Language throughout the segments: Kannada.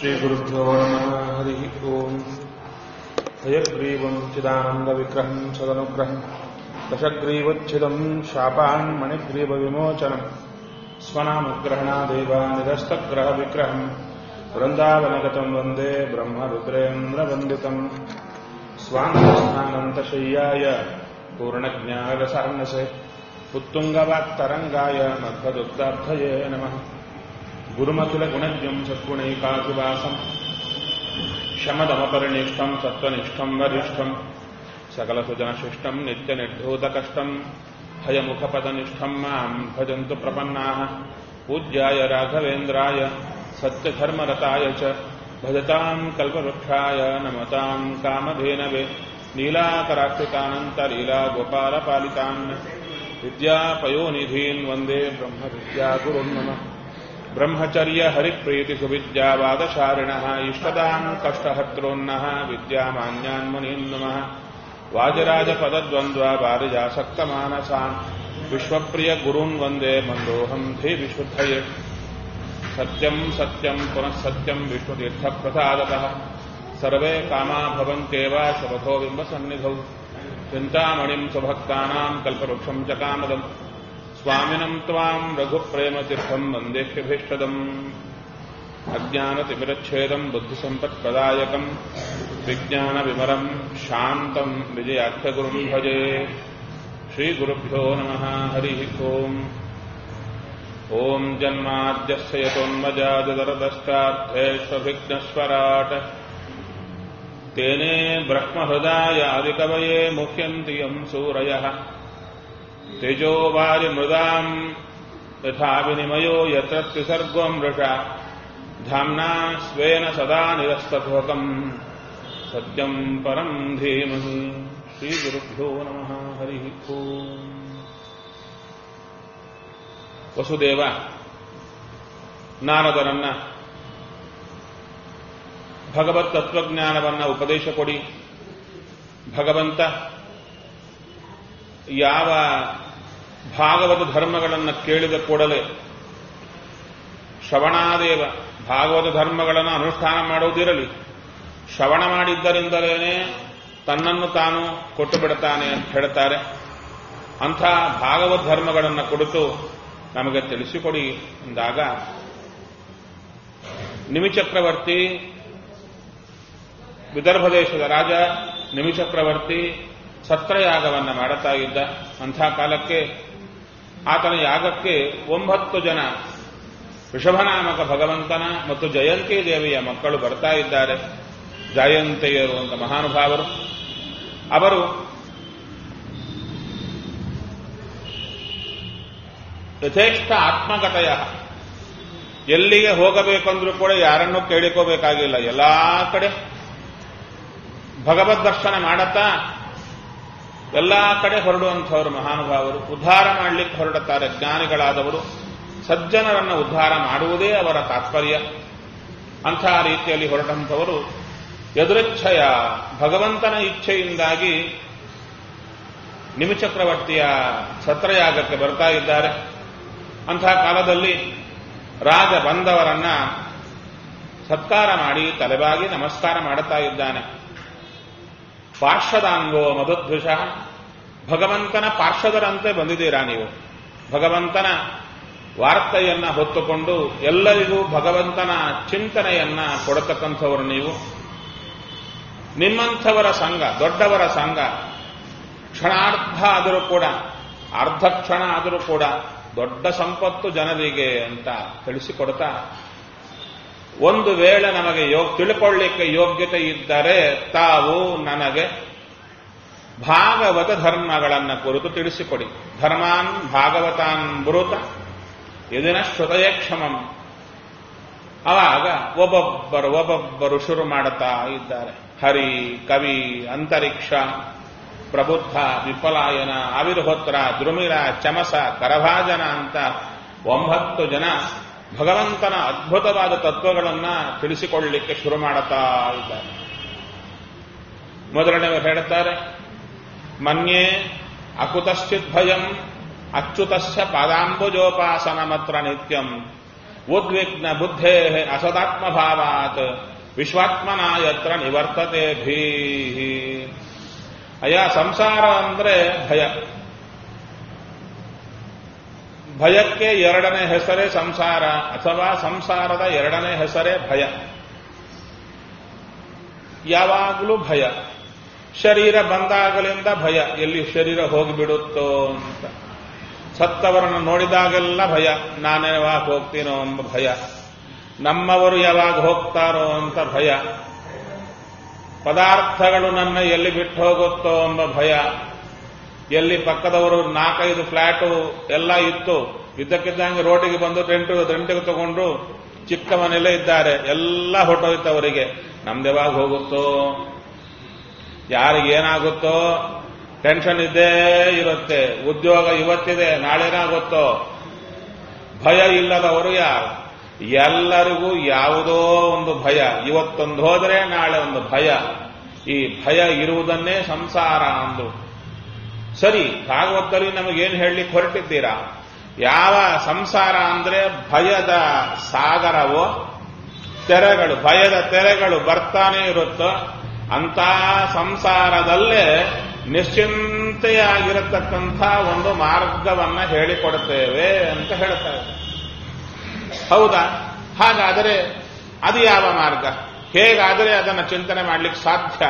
श्रीगुरुभ्यो नमः हरिः ओम् हयग्रीवम् चिदानन्दविग्रहम् सदनुग्रहम् दशग्रीवच्छिदम् शापान् मणिग्रीवविमोचनम् स्वनामग्रहणादेव निरस्तग्रहविग्रहम् वृन्दावनगतम् वन्दे ब्रह्मरुद्रेन्द्रवन्दितम् स्वान्तस्थानन्तशय्याय पूर्णज्ञानरसार्णसे उत्तुङ्गवाक्तरङ्गाय मध्वदुग्धार्थये नमः गुरुमखिलगुणज्ञम् सद्गुणैकाशिवासम् शमदमपरिनिष्ठम् सत्त्वनिष्ठम् वरिष्ठम् सकलसुजनशिष्टम् नित्यनिर्धूतकष्टम् हयमुखपदनिष्ठम् माम् भजन्तु प्रपन्नाः पूज्याय राघवेन्द्राय सत्यधर्मरताय च भजताम् कल्पवृक्षाय नमताम् कामधेनवे नीलाकराक्षितानन्तलीलागोपालपालितान् विद्यापयोनिधीन् वन्दे ब्रह्मविद्यागुरुन् मम ब्रह्मचर्य हरिप्रीतिसुविद्यावादशारिणः इष्टदाम् कष्टहर्तॄन्नः विद्यामान्यान् मुनीन् नमः वाजराजपदद्वन्द्वा वारिजासक्तमानसान् विश्वप्रियगुरून् वन्दे मन्दोऽहम् धीविशुद्धये सत्यम् सत्यम् पुनः सत्यम् विष्णुतीर्थप्रसादतः सर्वे कामा भवन्त्येव शपथो बिम्बसन्निधौ चिन्तामणिम् सुभक्तानाम् कल्पवृक्षम् च कामदम् स्वामिनम् त्वाम् रघुप्रेमतीर्थम् वन्देह्यभीष्टदम् अज्ञानतिमिरच्छेदम् बुद्धिसम्पत्प्रदायकम् विज्ञानविमरम् शान्तम् विजयाख्यगुरुम् भजे श्रीगुरुभ्यो नमः हरिः ओम् ॐ जन्माद्यस्य यतोन्मजादरदष्टार्थेष्वभिघ्नस्वराट् तेने ब्रह्महृदायादिकवये मुह्यन्ति यम् सूरयः तेजो वारिमृदाम् यथा विनिमयो यत्र त्रिसर्गम् मृषा धाम्ना स्वेन सदा निरस्तभोकम् सत्यम् परम् धीमहि श्रीगुरुभ्यो नमः हरिः ओम् ವಸುದೇವ ನಾರದರನ್ನ ಭಗವತ್ ತತ್ವಜ್ಞಾನವನ್ನ ಉಪದೇಶ ಕೊಡಿ ಭಗವಂತ ಯಾವ ಭಾಗವತ ಧರ್ಮಗಳನ್ನು ಕೇಳಿದ ಕೂಡಲೇ ಶ್ರವಣಾದೇವ ಭಾಗವತ ಧರ್ಮಗಳನ್ನು ಅನುಷ್ಠಾನ ಮಾಡುವುದಿರಲಿ ಶ್ರವಣ ಮಾಡಿದ್ದರಿಂದಲೇ ತನ್ನನ್ನು ತಾನು ಕೊಟ್ಟು ಬಿಡುತ್ತಾನೆ ಅಂತ ಹೇಳ್ತಾರೆ ಅಂಥ ಭಾಗವತ ಧರ್ಮಗಳನ್ನು ಕುರಿತು ನಮಗೆ ತಿಳಿಸಿಕೊಡಿ ಎಂದಾಗ ನಿಮಿಚಕ್ರವರ್ತಿ ವಿದರ್ಭ ದೇಶದ ರಾಜ ನಿಮಿಚಕ್ರವರ್ತಿ ಸತ್ರಯಾಗವನ್ನು ಮಾಡುತ್ತಾ ಇದ್ದ ಅಂಥ ಕಾಲಕ್ಕೆ ಆತನ ಯಾಗಕ್ಕೆ ಒಂಬತ್ತು ಜನ ಋಷಭನಾಮಕ ಭಗವಂತನ ಮತ್ತು ಜಯಂತಿ ದೇವಿಯ ಮಕ್ಕಳು ಬರ್ತಾ ಇದ್ದಾರೆ ಜಯಂತಿಯರು ಅಂತ ಮಹಾನುಭಾವರು ಅವರು ಯಥೇಷ್ಟ ಆತ್ಮಗತಯ ಎಲ್ಲಿಗೆ ಹೋಗಬೇಕಂದ್ರೂ ಕೂಡ ಯಾರನ್ನೂ ಕೇಳಿಕೋಬೇಕಾಗಿಲ್ಲ ಎಲ್ಲಾ ಕಡೆ ಭಗವದ್ ದರ್ಶನ ಮಾಡತ್ತಾ ಎಲ್ಲಾ ಕಡೆ ಹೊರಡುವಂಥವರು ಮಹಾನುಭಾವರು ಉದ್ಧಾರ ಮಾಡಲಿಕ್ಕೆ ಹೊರಡುತ್ತಾರೆ ಜ್ಞಾನಿಗಳಾದವರು ಸಜ್ಜನರನ್ನು ಉದ್ಧಾರ ಮಾಡುವುದೇ ಅವರ ತಾತ್ಪರ್ಯ ಅಂಥ ರೀತಿಯಲ್ಲಿ ಹೊರಟಂಥವರು ಎದುರಿಚ್ಛಯ ಭಗವಂತನ ಇಚ್ಛೆಯಿಂದಾಗಿ ನಿಮಿಚಕ್ರವರ್ತಿಯ ಸತ್ರಯಾಗಕ್ಕೆ ಬರ್ತಾ ಇದ್ದಾರೆ ಅಂಥ ಕಾಲದಲ್ಲಿ ರಾಜ ಬಂದವರನ್ನ ಸತ್ಕಾರ ಮಾಡಿ ತಲೆಬಾಗಿ ನಮಸ್ಕಾರ ಮಾಡುತ್ತಾ ಇದ್ದಾನೆ ಪಾರ್ಶ್ವದಾಂಗೋ ಮಧುದ್ವಿಷ ಭಗವಂತನ ಪಾರ್ಶ್ವದರಂತೆ ಬಂದಿದ್ದೀರಾ ನೀವು ಭಗವಂತನ ವಾರ್ತೆಯನ್ನ ಹೊತ್ತುಕೊಂಡು ಎಲ್ಲರಿಗೂ ಭಗವಂತನ ಚಿಂತನೆಯನ್ನ ಕೊಡತಕ್ಕಂಥವರು ನೀವು ನಿಮ್ಮಂಥವರ ಸಂಘ ದೊಡ್ಡವರ ಸಂಘ ಕ್ಷಣಾರ್ಧ ಆದರೂ ಕೂಡ ಅರ್ಧ ಕ್ಷಣ ಆದರೂ ಕೂಡ ದೊಡ್ಡ ಸಂಪತ್ತು ಜನರಿಗೆ ಅಂತ ತಿಳಿಸಿಕೊಡ್ತಾ ಒಂದು ವೇಳೆ ನಮಗೆ ಯೋಗ ತಿಳ್ಕೊಳ್ಳಿಕ್ಕೆ ಯೋಗ್ಯತೆ ಇದ್ದರೆ ತಾವು ನನಗೆ ಭಾಗವತ ಧರ್ಮಗಳನ್ನು ಕುರಿತು ತಿಳಿಸಿಕೊಡಿ ಧರ್ಮಾನ್ ಭಾಗವತಾನ್ ಬೃತ ಇದನ್ನ ಶ್ರುತಯ ಕ್ಷಮಂ ಅವಾಗ ಒಬ್ಬೊಬ್ಬರು ಒಬ್ಬೊಬ್ಬರು ಶುರು ಮಾಡುತ್ತಾ ಇದ್ದಾರೆ ಹರಿ ಕವಿ ಅಂತರಿಕ್ಷ ಪ್ರಬುದ್ಧ ವಿಫಲಾಯನ ಆವಿರ್ಹೋತ್ರ ದ್ರುಮಿಳ ಚಮಸ ಕರಭಾಜನ ಅಂತ ಒಂಬತ್ತು ಜನ ಭಗವಂತನ ಅದ್ಭುತವಾದ ತತ್ವಗಳನ್ನ ತಿಳಿಸಿಕೊಳ್ಳಲಿಕ್ಕೆ ಶುರು ಮಾಡುತ್ತಾ ಇದ್ದಾರೆ ಮೊದಲನೆಯವರು ಹೇಳುತ್ತಾರೆ ಮನ್ಯೆ ಅಕುತಶ್ಚಿತ್ ಭಯಂ ಅಚ್ಯುತಸ್ಯ ಪಾದಾಂಬುಜೋಪಾಸನ ಮಾತ್ರ ನಿತ್ಯಂ ಉದ್ವಿಗ್ನ ಬುದ್ಧೇ ಅಸದಾತ್ಮ ಭಾವಾತ್ ವಿಶ್ವಾತ್ಮನ ಯತ್ರ ನಿವರ್ತತೆ ಭೀಹಿ ಅಯ್ಯ ಸಂಸಾರ ಅಂದ್ರೆ ಭಯ ಭಯಕ್ಕೆ ಎರಡನೇ ಹೆಸರೇ ಸಂಸಾರ ಅಥವಾ ಸಂಸಾರದ ಎರಡನೇ ಹೆಸರೇ ಭಯ ಯಾವಾಗಲೂ ಭಯ ಶರೀರ ಬಂದಾಗಲಿಂದ ಭಯ ಎಲ್ಲಿ ಶರೀರ ಹೋಗಿಬಿಡುತ್ತೋ ಅಂತ ಸತ್ತವರನ್ನು ನೋಡಿದಾಗೆಲ್ಲ ಭಯ ನಾನೇ ಯಾವಾಗ ಹೋಗ್ತೀನೋ ಎಂಬ ಭಯ ನಮ್ಮವರು ಯಾವಾಗ ಹೋಗ್ತಾರೋ ಅಂತ ಭಯ ಪದಾರ್ಥಗಳು ನನ್ನ ಎಲ್ಲಿ ಬಿಟ್ಟು ಹೋಗುತ್ತೋ ಎಂಬ ಭಯ ಎಲ್ಲಿ ಪಕ್ಕದವರು ನಾಲ್ಕೈದು ಫ್ಲಾಟು ಎಲ್ಲ ಇತ್ತು ಇದ್ದಕ್ಕಿದ್ದಂಗೆ ರೋಟಿಗೆ ಬಂದು ಟೆಂಟು ರೆಂಟಿಗೆ ತಗೊಂಡು ಚಿಕ್ಕ ಮನೆಯಲ್ಲೇ ಇದ್ದಾರೆ ಎಲ್ಲ ಹೊಟ್ಟೋಯ್ತು ಅವರಿಗೆ ನಮ್ದು ಯಾವಾಗ ಹೋಗುತ್ತೋ ಯಾರಿಗೇನಾಗುತ್ತೋ ಟೆನ್ಷನ್ ಇದ್ದೇ ಇರುತ್ತೆ ಉದ್ಯೋಗ ಇವತ್ತಿದೆ ನಾಳೆನಾಗುತ್ತೋ ಭಯ ಇಲ್ಲದವರು ಯಾರು ಎಲ್ಲರಿಗೂ ಯಾವುದೋ ಒಂದು ಭಯ ಇವತ್ತೊಂದು ಹೋದರೆ ನಾಳೆ ಒಂದು ಭಯ ಈ ಭಯ ಇರುವುದನ್ನೇ ಸಂಸಾರ ಅಂದು ಸರಿ ಭಾಗವತದಲ್ಲಿ ನಮಗೇನು ಹೇಳಲಿಕ್ಕೆ ಹೊರಟಿದ್ದೀರಾ ಯಾವ ಸಂಸಾರ ಅಂದ್ರೆ ಭಯದ ಸಾಗರವೋ ತೆರೆಗಳು ಭಯದ ತೆರೆಗಳು ಬರ್ತಾನೆ ಇರುತ್ತೋ ಅಂತ ಸಂಸಾರದಲ್ಲೇ ನಿಶ್ಚಿಂತೆಯಾಗಿರತಕ್ಕಂಥ ಒಂದು ಮಾರ್ಗವನ್ನ ಹೇಳಿಕೊಡುತ್ತೇವೆ ಅಂತ ಹೇಳ್ತಾ ಇದ್ದಾರೆ ಹೌದಾ ಹಾಗಾದರೆ ಅದು ಯಾವ ಮಾರ್ಗ ಹೇಗಾದರೆ ಅದನ್ನು ಚಿಂತನೆ ಮಾಡಲಿಕ್ಕೆ ಸಾಧ್ಯ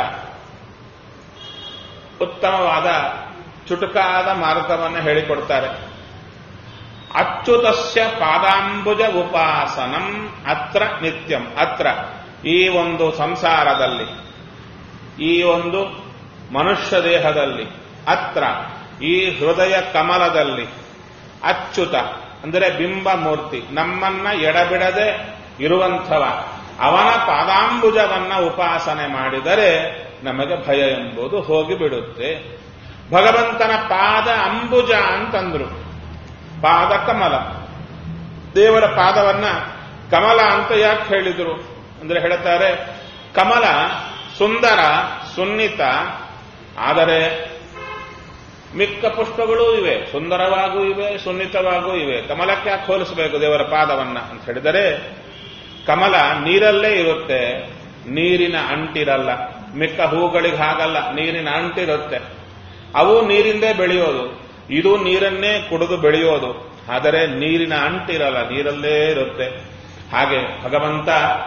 ಉತ್ತಮವಾದ ಚುಟುಕಾದ ಮಾರ್ಗವನ್ನು ಹೇಳಿಕೊಡ್ತಾರೆ ಅಚ್ಯುತಸ್ಯ ಪಾದಾಂಬುಜ ಉಪಾಸನಂ ಅತ್ರ ನಿತ್ಯಂ ಅತ್ರ ಈ ಒಂದು ಸಂಸಾರದಲ್ಲಿ ಈ ಒಂದು ಮನುಷ್ಯ ದೇಹದಲ್ಲಿ ಅತ್ರ ಈ ಹೃದಯ ಕಮಲದಲ್ಲಿ ಅಚ್ಯುತ ಅಂದರೆ ಬಿಂಬ ಮೂರ್ತಿ ನಮ್ಮನ್ನ ಎಡಬಿಡದೆ ಇರುವಂಥವ ಅವನ ಪಾದಾಂಬುಜವನ್ನ ಉಪಾಸನೆ ಮಾಡಿದರೆ ನಮಗೆ ಭಯ ಎಂಬುದು ಹೋಗಿಬಿಡುತ್ತೆ ಭಗವಂತನ ಪಾದ ಅಂಬುಜ ಅಂತಂದ್ರು ಪಾದ ಕಮಲ ದೇವರ ಪಾದವನ್ನ ಕಮಲ ಅಂತ ಯಾಕೆ ಹೇಳಿದ್ರು ಅಂದ್ರೆ ಹೇಳ್ತಾರೆ ಕಮಲ ಸುಂದರ ಸುನ್ನಿತ ಆದರೆ ಮಿಕ್ಕ ಪುಷ್ಪಗಳೂ ಇವೆ ಸುಂದರವಾಗೂ ಇವೆ ಸುನ್ನಿತವಾಗೂ ಇವೆ ಕಮಲಕ್ಕೆ ಯಾಕೆ ಹೋಲಿಸಬೇಕು ದೇವರ ಪಾದವನ್ನ ಅಂತ ಹೇಳಿದರೆ ಕಮಲ ನೀರಲ್ಲೇ ಇರುತ್ತೆ ನೀರಿನ ಅಂಟಿರಲ್ಲ ಮಿಕ್ಕ ಹೂಗಳಿಗೆ ಹಾಗಲ್ಲ ನೀರಿನ ಅಂಟಿರುತ್ತೆ ಅವು ನೀರಿಂದೇ ಬೆಳೆಯೋದು ಇದು ನೀರನ್ನೇ ಕುಡಿದು ಬೆಳೆಯೋದು ಆದರೆ ನೀರಿನ ಅಂಟಿರಲ್ಲ ನೀರಲ್ಲೇ ಇರುತ್ತೆ ಹಾಗೆ ಭಗವಂತ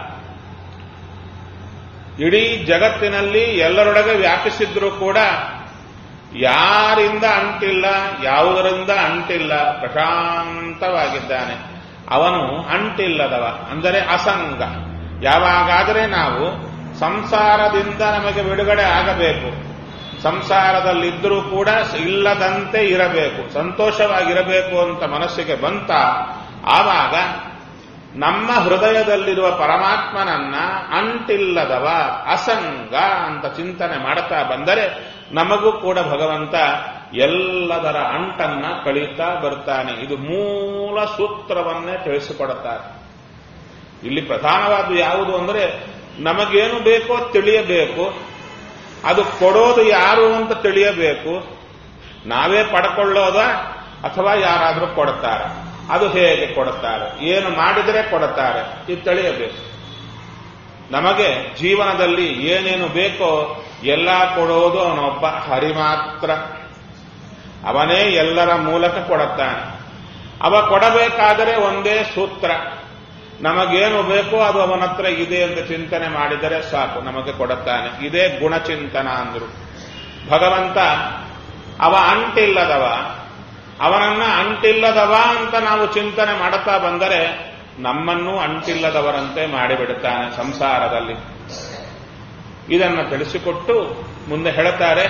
ಇಡೀ ಜಗತ್ತಿನಲ್ಲಿ ಎಲ್ಲರೊಳಗೆ ವ್ಯಾಪಿಸಿದ್ರೂ ಕೂಡ ಯಾರಿಂದ ಅಂಟಿಲ್ಲ ಯಾವುದರಿಂದ ಅಂಟಿಲ್ಲ ಪ್ರಶಾಂತವಾಗಿದ್ದಾನೆ ಅವನು ಅಂಟಿಲ್ಲದವ ಅಂದರೆ ಅಸಂಗ ಯಾವಾಗಾದರೆ ನಾವು ಸಂಸಾರದಿಂದ ನಮಗೆ ಬಿಡುಗಡೆ ಆಗಬೇಕು ಸಂಸಾರದಲ್ಲಿದ್ದರೂ ಕೂಡ ಇಲ್ಲದಂತೆ ಇರಬೇಕು ಸಂತೋಷವಾಗಿರಬೇಕು ಅಂತ ಮನಸ್ಸಿಗೆ ಬಂತ ಆವಾಗ ನಮ್ಮ ಹೃದಯದಲ್ಲಿರುವ ಪರಮಾತ್ಮನನ್ನ ಅಂಟಿಲ್ಲದವ ಅಸಂಗ ಅಂತ ಚಿಂತನೆ ಮಾಡ್ತಾ ಬಂದರೆ ನಮಗೂ ಕೂಡ ಭಗವಂತ ಎಲ್ಲದರ ಅಂಟನ್ನ ಕಳೀತಾ ಬರ್ತಾನೆ ಇದು ಮೂಲ ಸೂತ್ರವನ್ನೇ ತಿಳಿಸಿಕೊಡುತ್ತಾರೆ ಇಲ್ಲಿ ಪ್ರಧಾನವಾದ ಯಾವುದು ಅಂದರೆ ನಮಗೇನು ಬೇಕೋ ತಿಳಿಯಬೇಕು ಅದು ಕೊಡೋದು ಯಾರು ಅಂತ ತಿಳಿಯಬೇಕು ನಾವೇ ಪಡ್ಕೊಳ್ಳೋದ ಅಥವಾ ಯಾರಾದರೂ ಕೊಡ್ತಾರೆ ಅದು ಹೇಗೆ ಕೊಡುತ್ತಾರೆ ಏನು ಮಾಡಿದರೆ ಕೊಡುತ್ತಾರೆ ಇದು ತಿಳಿಯಬೇಕು ನಮಗೆ ಜೀವನದಲ್ಲಿ ಏನೇನು ಬೇಕೋ ಎಲ್ಲ ಕೊಡೋದು ಅವನೊಬ್ಬ ಹರಿ ಮಾತ್ರ ಅವನೇ ಎಲ್ಲರ ಮೂಲಕ ಕೊಡುತ್ತಾನೆ ಅವ ಕೊಡಬೇಕಾದರೆ ಒಂದೇ ಸೂತ್ರ ನಮಗೇನು ಬೇಕೋ ಅದು ಅವನ ಹತ್ರ ಇದೆ ಅಂತ ಚಿಂತನೆ ಮಾಡಿದರೆ ಸಾಕು ನಮಗೆ ಕೊಡುತ್ತಾನೆ ಇದೇ ಗುಣಚಿಂತನ ಅಂದ್ರು ಭಗವಂತ ಅವ ಅಂಟಿಲ್ಲದವ ಅವನನ್ನ ಅಂಟಿಲ್ಲದವ ಅಂತ ನಾವು ಚಿಂತನೆ ಮಾಡುತ್ತಾ ಬಂದರೆ ನಮ್ಮನ್ನು ಅಂಟಿಲ್ಲದವರಂತೆ ಮಾಡಿಬಿಡುತ್ತಾನೆ ಸಂಸಾರದಲ್ಲಿ ಇದನ್ನು ತಿಳಿಸಿಕೊಟ್ಟು ಮುಂದೆ ಹೇಳುತ್ತಾರೆ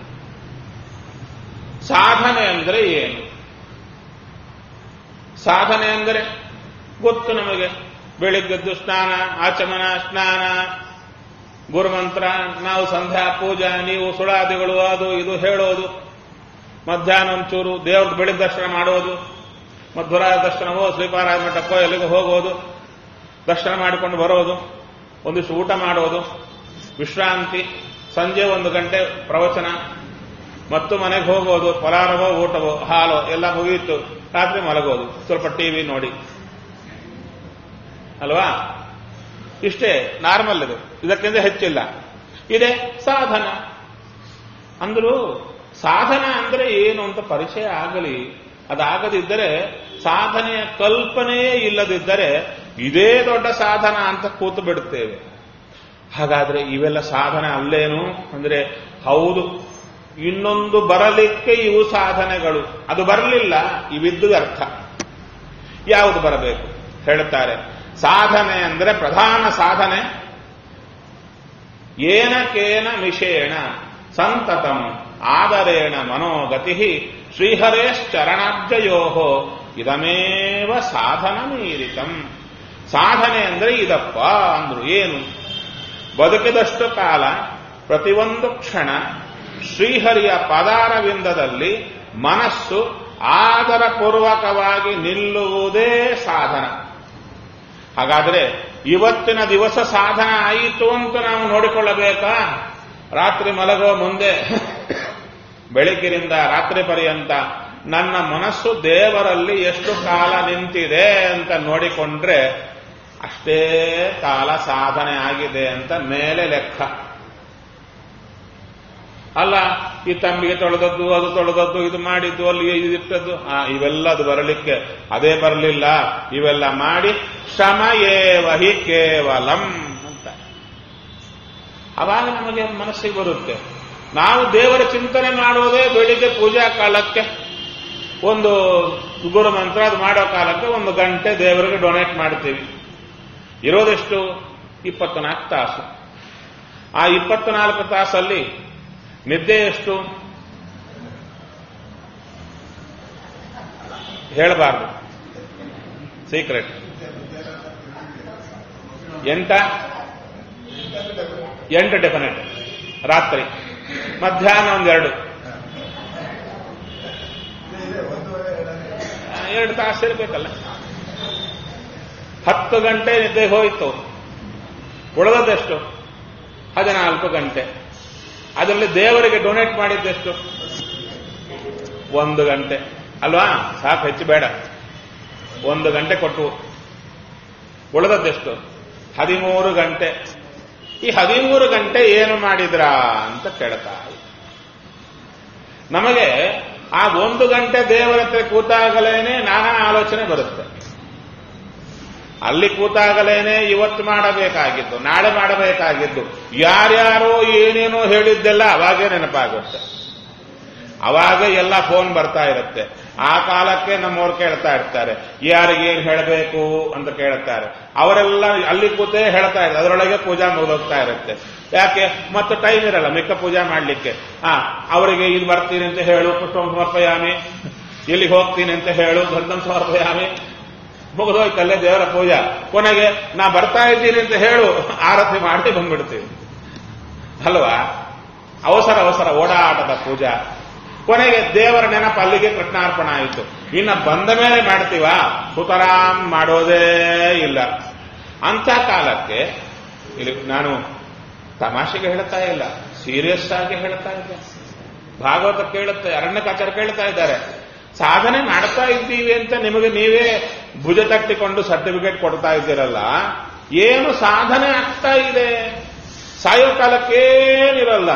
ಸಾಧನೆ ಅಂದರೆ ಏನು ಸಾಧನೆ ಅಂದರೆ ಗೊತ್ತು ನಮಗೆ ಬೆಳಿಗ್ಗೆದ್ದು ಸ್ನಾನ ಆಚಮನ ಸ್ನಾನ ಗುರುಮಂತ್ರ ನಾವು ಸಂಧ್ಯಾ ಪೂಜಾ ನೀವು ಸುಳಾದಿಗಳು ಅದು ಇದು ಹೇಳೋದು ಮಧ್ಯಾಹ್ನ ಒಂಚೂರು ದೇವ್ರ ಬೆಳಿಗ್ಗೆ ದರ್ಶನ ಮಾಡೋದು ಮಧ್ವರ ದರ್ಶನವೋ ಶ್ರೀಪಾರಾಯ ಮಠಕ್ಕೋ ಎಲ್ಲಿಗೂ ಹೋಗೋದು ದರ್ಶನ ಮಾಡಿಕೊಂಡು ಬರೋದು ಒಂದಿಷ್ಟು ಊಟ ಮಾಡೋದು ವಿಶ್ರಾಂತಿ ಸಂಜೆ ಒಂದು ಗಂಟೆ ಪ್ರವಚನ ಮತ್ತು ಮನೆಗೆ ಹೋಗೋದು ಫಲಾರವೋ ಊಟವೋ ಹಾಲೋ ಎಲ್ಲ ಮುಗಿಯಿತು ರಾತ್ರಿ ಮಲಗೋದು ಸ್ವಲ್ಪ ಟಿವಿ ನೋಡಿ ಅಲ್ವಾ ಇಷ್ಟೇ ನಾರ್ಮಲ್ ಇದು ಇದಕ್ಕಿಂತ ಹೆಚ್ಚಿಲ್ಲ ಇದೆ ಸಾಧನ ಅಂದ್ರು ಸಾಧನ ಅಂದ್ರೆ ಏನು ಅಂತ ಪರಿಚಯ ಆಗಲಿ ಅದಾಗದಿದ್ದರೆ ಸಾಧನೆಯ ಕಲ್ಪನೆಯೇ ಇಲ್ಲದಿದ್ದರೆ ಇದೇ ದೊಡ್ಡ ಸಾಧನ ಅಂತ ಕೂತು ಬಿಡುತ್ತೇವೆ ಹಾಗಾದ್ರೆ ಇವೆಲ್ಲ ಸಾಧನ ಅಲ್ಲೇನು ಅಂದ್ರೆ ಹೌದು ಇನ್ನೊಂದು ಬರಲಿಕ್ಕೆ ಇವು ಸಾಧನೆಗಳು ಅದು ಬರಲಿಲ್ಲ ಇವಿದ್ದು ಅರ್ಥ ಯಾವುದು ಬರಬೇಕು ಹೇಳ್ತಾರೆ ಸಾಧನೆ ಅಂದ್ರೆ ಪ್ರಧಾನ ಸಾಧನೆ ಏನಕೇನ ಮಿಷೇಣ ಸಂತತಂ ಆದರೇಣ ಮನೋಗತಿ ಶ್ರೀಹರೇಶ್ಚರಣಾಬ್ಜಯೋ ಇದಮೇವ ಸಾಧನ ಮೀರಿತಂ ಸಾಧನೆ ಅಂದ್ರೆ ಇದಪ್ಪ ಅಂದ್ರು ಏನು ಬದುಕಿದಷ್ಟು ಕಾಲ ಪ್ರತಿಯೊಂದು ಕ್ಷಣ ಶ್ರೀಹರಿಯ ಪದಾರವಿಂದದಲ್ಲಿ ಮನಸ್ಸು ಆದರಪೂರ್ವಕವಾಗಿ ನಿಲ್ಲುವುದೇ ಸಾಧನ ಹಾಗಾದ್ರೆ ಇವತ್ತಿನ ದಿವಸ ಸಾಧನ ಆಯಿತು ಅಂತ ನಾವು ನೋಡಿಕೊಳ್ಳಬೇಕಾ ರಾತ್ರಿ ಮಲಗುವ ಮುಂದೆ ಬೆಳಗ್ಗಿನಿಂದ ರಾತ್ರಿ ಪರ್ಯಂತ ನನ್ನ ಮನಸ್ಸು ದೇವರಲ್ಲಿ ಎಷ್ಟು ಕಾಲ ನಿಂತಿದೆ ಅಂತ ನೋಡಿಕೊಂಡ್ರೆ ಅಷ್ಟೇ ಕಾಲ ಸಾಧನೆ ಆಗಿದೆ ಅಂತ ಮೇಲೆ ಲೆಕ್ಕ ಅಲ್ಲ ಈ ತಂಬಿಗೆ ತೊಳೆದದ್ದು ಅದು ತೊಳೆದದ್ದು ಇದು ಮಾಡಿದ್ದು ಅಲ್ಲಿ ಇದಿಟ್ಟದ್ದು ಆ ಇವೆಲ್ಲ ಅದು ಬರಲಿಕ್ಕೆ ಅದೇ ಬರಲಿಲ್ಲ ಇವೆಲ್ಲ ಮಾಡಿ ಶ್ರಮ ಏವಹಿ ಕೇವಲಂ ಅಂತ ಅವಾಗ ನಮಗೆ ಮನಸ್ಸಿಗೆ ಬರುತ್ತೆ ನಾವು ದೇವರ ಚಿಂತನೆ ಮಾಡೋದೇ ಬೆಳಿಗ್ಗೆ ಪೂಜಾ ಕಾಲಕ್ಕೆ ಒಂದು ಗುರು ಮಂತ್ರ ಅದು ಮಾಡೋ ಕಾಲಕ್ಕೆ ಒಂದು ಗಂಟೆ ದೇವರಿಗೆ ಡೊನೇಟ್ ಮಾಡ್ತೀವಿ ಇರೋದೆಷ್ಟು ಇಪ್ಪತ್ನಾಲ್ಕು ತಾಸು ಆ ಇಪ್ಪತ್ನಾಲ್ಕು ತಾಸಲ್ಲಿ ನಿದ್ದೆ ಎಷ್ಟು ಹೇಳಬಾರ್ದು ಸೀಕ್ರೆಟ್ ಎಂಟ ಎಂಟು ಡೆಫಿನೆಟ್ ರಾತ್ರಿ ಮಧ್ಯಾಹ್ನ ಒಂದೆರಡು ಎರಡು ತಾಸು ಇರಬೇಕಲ್ಲ ಹತ್ತು ಗಂಟೆ ನಿದ್ದೆ ಹೋಯಿತು ಉಳಿದದೆಷ್ಟು ಹದಿನಾಲ್ಕು ಗಂಟೆ ಅದರಲ್ಲಿ ದೇವರಿಗೆ ಡೊನೇಟ್ ಮಾಡಿದ್ದೆಷ್ಟು ಒಂದು ಗಂಟೆ ಅಲ್ವಾ ಸಾಕು ಹೆಚ್ಚು ಬೇಡ ಒಂದು ಗಂಟೆ ಕೊಟ್ಟು ಉಳಿದದ್ದೆಷ್ಟು ಹದಿಮೂರು ಗಂಟೆ ಈ ಹದಿಮೂರು ಗಂಟೆ ಏನು ಮಾಡಿದ್ರ ಅಂತ ಕೇಳ್ತಾ ನಮಗೆ ಆ ಒಂದು ಗಂಟೆ ದೇವರ ಹತ್ರ ಕೂತಾಗಲೇನೆ ನಾನಾ ಆಲೋಚನೆ ಬರುತ್ತೆ ಅಲ್ಲಿ ಕೂತಾಗಲೇನೆ ಇವತ್ತು ಮಾಡಬೇಕಾಗಿದ್ದು ನಾಳೆ ಮಾಡಬೇಕಾಗಿದ್ದು ಯಾರ್ಯಾರೋ ಏನೇನೋ ಹೇಳಿದ್ದೆಲ್ಲ ಅವಾಗೇ ನೆನಪಾಗುತ್ತೆ ಅವಾಗ ಎಲ್ಲ ಫೋನ್ ಬರ್ತಾ ಇರುತ್ತೆ ಆ ಕಾಲಕ್ಕೆ ನಮ್ಮವ್ರು ಕೇಳ್ತಾ ಇರ್ತಾರೆ ಯಾರಿಗೇನು ಹೇಳಬೇಕು ಅಂತ ಕೇಳ್ತಾರೆ ಅವರೆಲ್ಲ ಅಲ್ಲಿ ಕೂತೇ ಹೇಳ್ತಾ ಇದ್ದಾರೆ ಅದರೊಳಗೆ ಪೂಜಾ ಮುಗಿದೋಗ್ತಾ ಇರುತ್ತೆ ಯಾಕೆ ಮತ್ತೆ ಟೈಮ್ ಇರಲ್ಲ ಮಿಕ್ಕ ಪೂಜಾ ಮಾಡ್ಲಿಕ್ಕೆ ಆ ಅವರಿಗೆ ಇದು ಬರ್ತೀನಿ ಅಂತ ಹೇಳು ಪುಷ್ಪಂ ಸಮರ್ಪಯಾಮಿ ಇಲ್ಲಿಗೆ ಹೋಗ್ತೀನಿ ಅಂತ ಹೇಳು ಗಂಧಂ ಸಮರ್ಪಯಾಮಿ ಮುಗಿದೋಯ್ತಲ್ಲೇ ದೇವರ ಪೂಜಾ ಕೊನೆಗೆ ನಾ ಬರ್ತಾ ಇದ್ದೀನಿ ಅಂತ ಹೇಳು ಆರತಿ ಮಾಡಿ ಬಂದ್ಬಿಡ್ತೀವಿ ಅಲ್ವಾ ಅವಸರ ಅವಸರ ಓಡಾಟದ ಪೂಜಾ ಕೊನೆಗೆ ದೇವರ ನೆನಪು ಅಲ್ಲಿಗೆ ಕೃಷ್ಣಾರ್ಪಣ ಆಯಿತು ಇನ್ನ ಬಂದ ಮೇಲೆ ಮಾಡ್ತೀವ ಸುತರಾಮ್ ಮಾಡೋದೇ ಇಲ್ಲ ಅಂತ ಕಾಲಕ್ಕೆ ಇಲ್ಲಿ ನಾನು ತಮಾಷೆಗೆ ಹೇಳ್ತಾ ಇಲ್ಲ ಸೀರಿಯಸ್ ಆಗಿ ಹೇಳ್ತಾ ಇದ್ದೆ ಭಾಗವತ ಕೇಳುತ್ತೆ ಅರಣ್ಯಕಾಚಾರ ಕೇಳ್ತಾ ಇದ್ದಾರೆ ಸಾಧನೆ ಮಾಡ್ತಾ ಇದ್ದೀವಿ ಅಂತ ನಿಮಗೆ ನೀವೇ ಭುಜ ತಟ್ಟಿಕೊಂಡು ಸರ್ಟಿಫಿಕೇಟ್ ಕೊಡ್ತಾ ಇದ್ದೀರಲ್ಲ ಏನು ಸಾಧನೆ ಆಗ್ತಾ ಇದೆ ಸಾಯೋ ಕಾಲಕ್ಕೇನಿರಲ್ಲ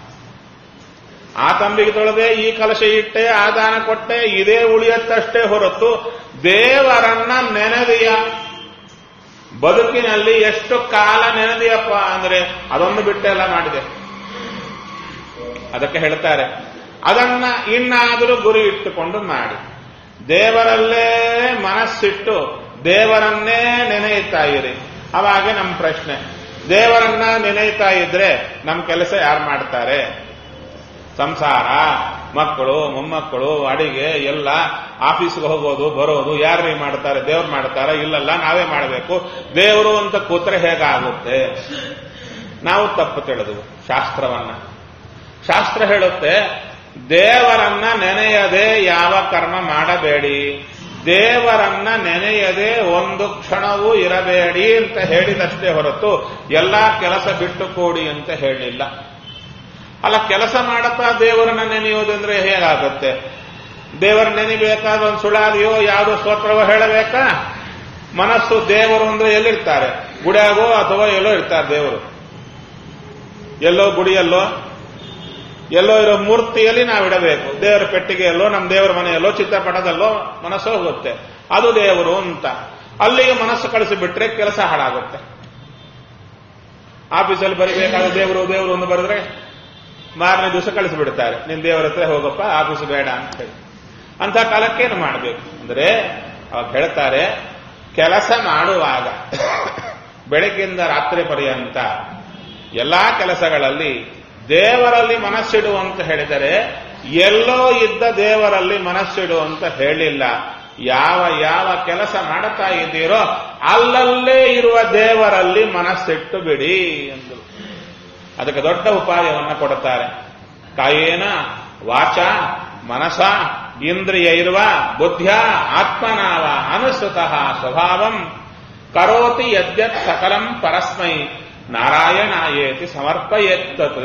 ಆ ತಂಬಿಗೆ ತೊಳೆದೆ ಈ ಕಲಶ ಇಟ್ಟೆ ಆ ದಾನ ಕೊಟ್ಟೆ ಇದೇ ಉಳಿಯತ್ತಷ್ಟೇ ಹೊರತು ದೇವರನ್ನ ನೆನೆದೆಯ ಬದುಕಿನಲ್ಲಿ ಎಷ್ಟು ಕಾಲ ನೆನೆದೆಯಪ್ಪ ಅಂದ್ರೆ ಅದೊಂದು ಬಿಟ್ಟೆಲ್ಲ ಮಾಡಿದೆ ಅದಕ್ಕೆ ಹೇಳ್ತಾರೆ ಅದನ್ನ ಇನ್ನಾದರೂ ಗುರಿ ಇಟ್ಟುಕೊಂಡು ಮಾಡಿ ದೇವರಲ್ಲೇ ಮನಸ್ಸಿಟ್ಟು ದೇವರನ್ನೇ ನೆನೆಯುತ್ತಾ ಇರಿ ಅವಾಗ ನಮ್ಮ ಪ್ರಶ್ನೆ ದೇವರನ್ನ ನೆನೆಯುತ್ತಾ ಇದ್ರೆ ನಮ್ಮ ಕೆಲಸ ಯಾರು ಮಾಡ್ತಾರೆ ಸಂಸಾರ ಮಕ್ಕಳು ಮೊಮ್ಮಕ್ಕಳು ಅಡಿಗೆ ಎಲ್ಲ ಆಫೀಸ್ಗೆ ಹೋಗೋದು ಬರೋದು ಯಾರೇ ಮಾಡ್ತಾರೆ ದೇವ್ರು ಮಾಡ್ತಾರ ಇಲ್ಲಲ್ಲ ನಾವೇ ಮಾಡಬೇಕು ದೇವರು ಅಂತ ಕೂತ್ರೆ ಹೇಗಾಗುತ್ತೆ ನಾವು ತಪ್ಪು ತಿಳಿದು ಶಾಸ್ತ್ರವನ್ನ ಶಾಸ್ತ್ರ ಹೇಳುತ್ತೆ ದೇವರನ್ನ ನೆನೆಯದೆ ಯಾವ ಕರ್ಮ ಮಾಡಬೇಡಿ ದೇವರನ್ನ ನೆನೆಯದೆ ಒಂದು ಕ್ಷಣವೂ ಇರಬೇಡಿ ಅಂತ ಹೇಳಿದಷ್ಟೇ ಹೊರತು ಎಲ್ಲಾ ಕೆಲಸ ಬಿಟ್ಟು ಕೊಡಿ ಅಂತ ಹೇಳಿಲ್ಲ ಅಲ್ಲ ಕೆಲಸ ಮಾಡುತ್ತಾ ದೇವರನ್ನ ನೆನೆಯೋದಂದ್ರೆ ಹೇಗಾಗುತ್ತೆ ದೇವರ ನೆನೆಬೇಕಾದ ಒಂದು ಸುಳಾದಿಯೋ ಯಾವುದೋ ಸ್ತೋತ್ರವೋ ಹೇಳಬೇಕಾ ಮನಸ್ಸು ದೇವರು ಅಂದ್ರೆ ಎಲ್ಲಿರ್ತಾರೆ ಗುಡಿಯಾಗೋ ಅಥವಾ ಎಲ್ಲೋ ಇರ್ತಾರೆ ದೇವರು ಎಲ್ಲೋ ಗುಡಿಯಲ್ಲೋ ಎಲ್ಲೋ ಇರೋ ಮೂರ್ತಿಯಲ್ಲಿ ನಾವು ಇಡಬೇಕು ದೇವರ ಪೆಟ್ಟಿಗೆಯಲ್ಲೋ ನಮ್ಮ ದೇವರ ಮನೆಯಲ್ಲೋ ಚಿತ್ರಪಟದಲ್ಲೋ ಮನಸ್ಸು ಹೋಗುತ್ತೆ ಅದು ದೇವರು ಅಂತ ಅಲ್ಲಿಗೆ ಮನಸ್ಸು ಕಳಿಸಿಬಿಟ್ರೆ ಕೆಲಸ ಹಾಳಾಗುತ್ತೆ ಆಫೀಸಲ್ಲಿ ಬರಿಬೇಕಾದ ದೇವರು ದೇವರು ಅಂತ ಬರೆದ್ರೆ ಮಾರನೇ ದಿವಸ ಕಳಿಸಿಬಿಡ್ತಾರೆ ನಿನ್ ದೇವರ ಹತ್ರ ಹೋಗಪ್ಪ ಆಫೀಸ್ ಬೇಡ ಅಂತ ಹೇಳಿ ಅಂತ ಕಾಲಕ್ಕೇನು ಮಾಡಬೇಕು ಅಂದ್ರೆ ಅವಾಗ ಹೇಳ್ತಾರೆ ಕೆಲಸ ಮಾಡುವಾಗ ಬೆಳಗ್ಗಿಂದ ರಾತ್ರಿ ಪರ್ಯಂತ ಎಲ್ಲಾ ಕೆಲಸಗಳಲ್ಲಿ ದೇವರಲ್ಲಿ ಮನಸ್ಸಿಡು ಅಂತ ಹೇಳಿದರೆ ಎಲ್ಲೋ ಇದ್ದ ದೇವರಲ್ಲಿ ಮನಸ್ಸಿಡು ಅಂತ ಹೇಳಿಲ್ಲ ಯಾವ ಯಾವ ಕೆಲಸ ಮಾಡುತ್ತಾ ಇದ್ದೀರೋ ಅಲ್ಲಲ್ಲೇ ಇರುವ ದೇವರಲ್ಲಿ ಮನಸ್ಸಿಟ್ಟು ಬಿಡಿ ಎಂದು ಅದಕ್ಕೆ ದೊಡ್ಡ ಉಪಾಯವನ್ನು ಕೊಡುತ್ತಾರೆ ಕಾಯೇನ ವಾಚ ಮನಸ ಇಂದ್ರಿಯ ಇರುವ ಬುದ್ಧ್ಯ ಆತ್ಮನಾವ ಅನುಸೃತಃ ಸ್ವಭಾವಂ ಕರೋತಿ ಯದ್ಯತ್ ಸಕಲಂ ಪರಸ್ಮೈ ನಾರಾಯಣಾಯೇತಿ ಸಮರ್ಪಯೇತ್ತತ್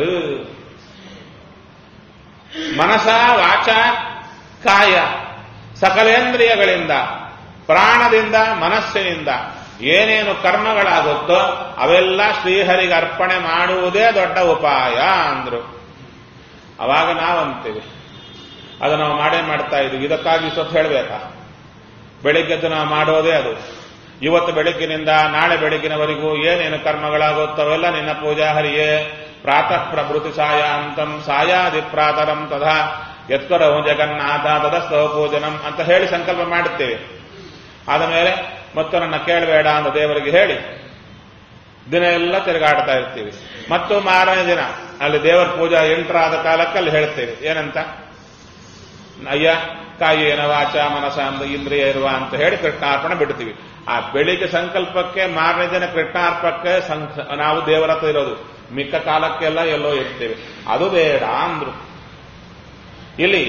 ಮನಸ ವಾಚ ಕಾಯ ಸಕಲೇಂದ್ರಿಯಗಳಿಂದ ಪ್ರಾಣದಿಂದ ಮನಸ್ಸಿನಿಂದ ಏನೇನು ಕರ್ಮಗಳಾಗುತ್ತೋ ಅವೆಲ್ಲ ಶ್ರೀಹರಿಗೆ ಅರ್ಪಣೆ ಮಾಡುವುದೇ ದೊಡ್ಡ ಉಪಾಯ ಅಂದ್ರು ಅವಾಗ ನಾವಂತೀವಿ ಅದು ನಾವು ಮಾಡೇ ಮಾಡ್ತಾ ಇದ್ವಿ ಇದಕ್ಕಾಗಿ ಸ್ವತ್ತು ಹೇಳಬೇಕಾ ಬೆಳಿಗ್ಗೆದ್ದು ನಾವು ಮಾಡೋದೇ ಅದು ಇವತ್ತು ಬೆಳಗ್ಗಿನಿಂದ ನಾಳೆ ಬೆಳಗ್ಗಿನವರೆಗೂ ಏನೇನು ಕರ್ಮಗಳಾಗುತ್ತೋ ಅವೆಲ್ಲ ನಿನ್ನ ಪೂಜಾ ಹರಿಯೇ ಪ್ರಾತಃ ಪ್ರಭೃತಿ ಸಾಯಾಂತಂ ಸಾಯಾದಿ ಪ್ರಾತರಂ ತಥಾ ಎತ್ಕರವು ಜಗನ್ನಾಥ ತದಸ್ತವ ಪೂಜನಂ ಅಂತ ಹೇಳಿ ಸಂಕಲ್ಪ ಮಾಡುತ್ತೇವೆ ಆದ ಮೇಲೆ ಮತ್ತು ನನ್ನ ಕೇಳಬೇಡ ಅಂತ ದೇವರಿಗೆ ಹೇಳಿ ದಿನ ಎಲ್ಲ ತಿರುಗಾಡ್ತಾ ಇರ್ತೀವಿ ಮತ್ತು ಮಾರನೇ ದಿನ ಅಲ್ಲಿ ದೇವರ ಪೂಜಾ ಎಂಟರಾದ ಕಾಲಕ್ಕೆ ಅಲ್ಲಿ ಹೇಳ್ತೇವೆ ಏನಂತ ಅಯ್ಯ ಕಾಯೇನ ವಾಚ ಮನಸ ಅಂದ ಇಂದ್ರಿಯ ಇರುವ ಅಂತ ಹೇಳಿ ಕೃಷ್ಣಾರ್ಪಣೆ ಬಿಡ್ತೀವಿ ಆ ಬೆಳಿಗ್ಗೆ ಸಂಕಲ್ಪಕ್ಕೆ ಮಾರನೇ ದಿನ ಕೃಷ್ಣಾರ್ಪಕ್ಕೆ ಸಂಕ- ನಾವು ದೇವರ ಹತ್ರ ಇರೋದು ಮಿಕ್ಕ ಕಾಲಕ್ಕೆಲ್ಲ ಎಲ್ಲೋ ಇರ್ತೇವೆ ಅದು ಬೇಡ ಅಂದ್ರು ಇಲ್ಲಿ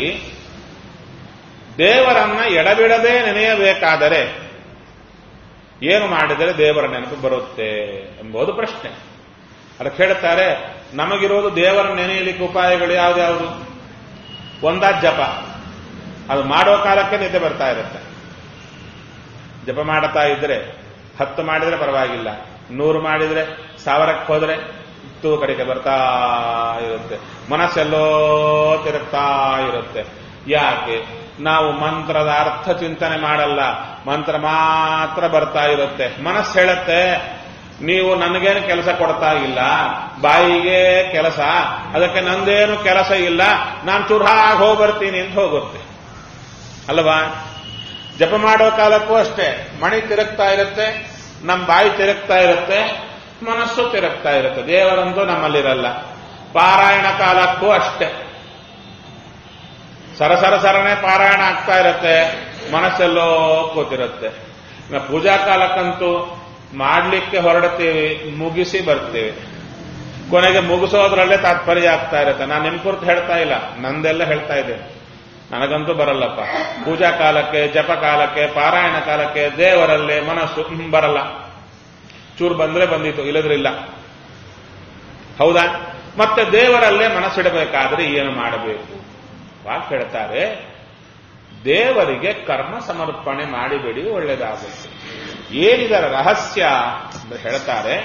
ದೇವರನ್ನ ಎಡಬಿಡದೆ ನೆನೆಯಬೇಕಾದರೆ ಏನು ಮಾಡಿದರೆ ದೇವರ ನೆನಪು ಬರುತ್ತೆ ಎಂಬುದು ಪ್ರಶ್ನೆ ಅದಕ್ಕೆ ಹೇಳ್ತಾರೆ ನಮಗಿರೋದು ದೇವರ ನೆನೆಯಲಿಕ್ಕೆ ಉಪಾಯಗಳು ಯಾವ್ದ್ಯಾವುದು ಒಂದಾ ಜಪ ಅದು ಮಾಡೋ ಕಾಲಕ್ಕೆ ನಿದ್ದೆ ಬರ್ತಾ ಇರುತ್ತೆ ಜಪ ಮಾಡ್ತಾ ಇದ್ರೆ ಹತ್ತು ಮಾಡಿದ್ರೆ ಪರವಾಗಿಲ್ಲ ನೂರು ಮಾಡಿದ್ರೆ ಸಾವಿರಕ್ಕೆ ಹೋದ್ರೆ ತೂ ಕಡೆಗೆ ಬರ್ತಾ ಇರುತ್ತೆ ಮನಸ್ಸೆಲ್ಲೋ ತಿರುಗ್ತಾ ಇರುತ್ತೆ ಯಾಕೆ ನಾವು ಮಂತ್ರದ ಅರ್ಥ ಚಿಂತನೆ ಮಾಡಲ್ಲ ಮಂತ್ರ ಮಾತ್ರ ಬರ್ತಾ ಇರುತ್ತೆ ಮನಸ್ಸು ಹೇಳುತ್ತೆ ನೀವು ನನಗೇನು ಕೆಲಸ ಕೊಡ್ತಾ ಇಲ್ಲ ಬಾಯಿಗೆ ಕೆಲಸ ಅದಕ್ಕೆ ನಂದೇನು ಕೆಲಸ ಇಲ್ಲ ನಾನು ಚುರಾಗಿ ಹೋಗಿ ಬರ್ತೀನಿ ಅಂತ ಹೋಗುತ್ತೆ ಅಲ್ವಾ ಜಪ ಮಾಡೋ ಕಾಲಕ್ಕೂ ಅಷ್ಟೇ ಮಣಿ ತಿರುಗ್ತಾ ಇರುತ್ತೆ ನಮ್ಮ ಬಾಯಿ ತಿರುಗ್ತಾ ಇರುತ್ತೆ ಮನಸ್ಸು ತಿರುಗ್ತಾ ಇರುತ್ತೆ ದೇವರಂತೂ ನಮ್ಮಲ್ಲಿರಲ್ಲ ಪಾರಾಯಣ ಕಾಲಕ್ಕೂ ಅಷ್ಟೇ ಸರಸರ ಸರನೆ ಪಾರಾಯಣ ಆಗ್ತಾ ಇರುತ್ತೆ ಮನಸ್ಸೆಲ್ಲೋ ಕೂತಿರುತ್ತೆ ಇನ್ನು ಪೂಜಾ ಕಾಲಕ್ಕಂತೂ ಮಾಡ್ಲಿಕ್ಕೆ ಹೊರಡ್ತೀವಿ ಮುಗಿಸಿ ಬರ್ತೀವಿ ಕೊನೆಗೆ ಮುಗಿಸೋದ್ರಲ್ಲೇ ತಾತ್ಪರ್ಯ ಆಗ್ತಾ ಇರುತ್ತೆ ನಾನು ನಿಮ್ ಕುರಿತು ಹೇಳ್ತಾ ಇಲ್ಲ ನಂದೆಲ್ಲ ಹೇಳ್ತಾ ಇದೆ ನನಗಂತೂ ಬರಲ್ಲಪ್ಪ ಪೂಜಾ ಕಾಲಕ್ಕೆ ಜಪ ಕಾಲಕ್ಕೆ ಪಾರಾಯಣ ಕಾಲಕ್ಕೆ ದೇವರಲ್ಲೇ ಮನಸ್ಸು ಹ್ಮ್, ಬರಲ್ಲ ಚೂರು ಬಂದ್ರೆ ಬಂದಿತ್ತು ಇಲ್ಲದ್ರೆ ಇಲ್ಲ ಹೌದಾ ಮತ್ತೆ ದೇವರಲ್ಲೇ ಮನಸ್ಸಿಡಬೇಕಾದ್ರೆ ಏನು ಮಾಡಬೇಕು ವಾಕ್ ಹೇಳ್ತಾರೆ ದೇವರಿಗೆ ಕರ್ಮ ಸಮರ್ಪಣೆ ಮಾಡಿಬಿಡಿ ಒಳ್ಳೆಯದಾಗುತ್ತೆ ಏನಿದರ ರಹಸ್ಯ ಅಂತ ಹೇಳ್ತಾರೆ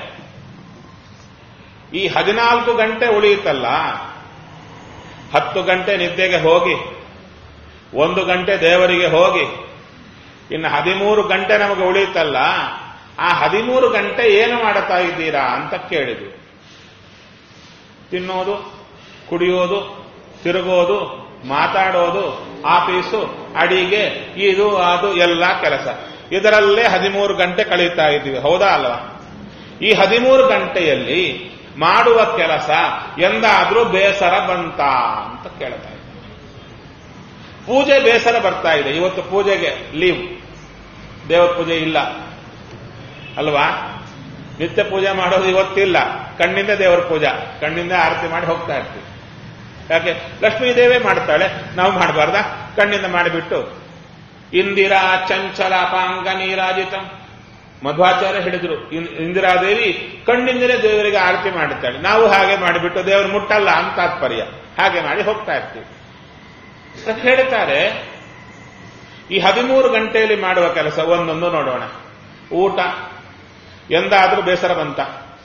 ಈ ಹದಿನಾಲ್ಕು ಗಂಟೆ ಉಳಿಯುತ್ತಲ್ಲ ಹತ್ತು ಗಂಟೆ ನಿದ್ದೆಗೆ ಹೋಗಿ ಒಂದು ಗಂಟೆ ದೇವರಿಗೆ ಹೋಗಿ ಇನ್ನು ಹದಿಮೂರು ಗಂಟೆ ನಮಗೆ ಉಳಿಯುತ್ತಲ್ಲ ಆ ಹದಿಮೂರು ಗಂಟೆ ಏನು ಮಾಡುತ್ತಾ ಇದ್ದೀರಾ ಅಂತ ಕೇಳಿದ್ವಿ ತಿನ್ನೋದು ಕುಡಿಯೋದು ತಿರುಗೋದು ಮಾತಾಡೋದು ಆಫೀಸು ಅಡಿಗೆ ಇದು ಅದು ಎಲ್ಲ ಕೆಲಸ ಇದರಲ್ಲೇ ಹದಿಮೂರು ಗಂಟೆ ಕಳೀತಾ ಇದ್ದೀವಿ ಹೌದಾ ಅಲ್ವಾ ಈ ಹದಿಮೂರು ಗಂಟೆಯಲ್ಲಿ ಮಾಡುವ ಕೆಲಸ ಎಂದಾದ್ರೂ ಬೇಸರ ಬಂತ ಅಂತ ಕೇಳ್ತಾ ಇದ್ದಾರೆ ಪೂಜೆ ಬೇಸರ ಬರ್ತಾ ಇದೆ ಇವತ್ತು ಪೂಜೆಗೆ ಲೀವ್ ದೇವರ ಪೂಜೆ ಇಲ್ಲ ಅಲ್ವಾ ನಿತ್ಯ ಪೂಜೆ ಮಾಡೋದು ಇವತ್ತಿಲ್ಲ ಕಣ್ಣಿಂದ ದೇವರ ಪೂಜಾ ಕಣ್ಣಿಂದ ಆರತಿ ಮಾಡಿ ಹೋಗ್ತಾ ಇರ್ತೀವಿ ಯಾಕೆ ಲಕ್ಷ್ಮೀ ದೇವೇ ಮಾಡ್ತಾಳೆ ನಾವು ಮಾಡಬಾರ್ದ ಕಣ್ಣಿಂದ ಮಾಡಿಬಿಟ್ಟು ಇಂದಿರಾ ಚಂಚಲ ಅಪಾಂಗ ನೀರಾಜಿತ ಮಧ್ವಾಚಾರ್ಯ ಹಿಡಿದ್ರು ಇನ್- ಇಂದಿರಾದೇವಿ ಕಣ್ಣಿಂದಲೇ ದೇವರಿಗೆ ಆರತಿ ಮಾಡುತ್ತಾಳೆ ನಾವು ಹಾಗೆ ಮಾಡಿಬಿಟ್ಟು ದೇವರು ಮುಟ್ಟಲ್ಲ ಅಂತ ತಾತ್ಪರ್ಯ ಹಾಗೆ ಮಾಡಿ ಹೋಗ್ತಾ ಇರ್ತೀವಿ ಅದಕ್ಕೆ ಹೇಳ್ತಾರೆ ಈ ಹದಿಮೂರು ಗಂಟೆಯಲ್ಲಿ ಮಾಡುವ ಕೆಲಸ ಒಂದೊಂದು ನೋಡೋಣ ಊಟ ಎಂದಾದ್ರೂ ಬೇಸರ ಬಂತ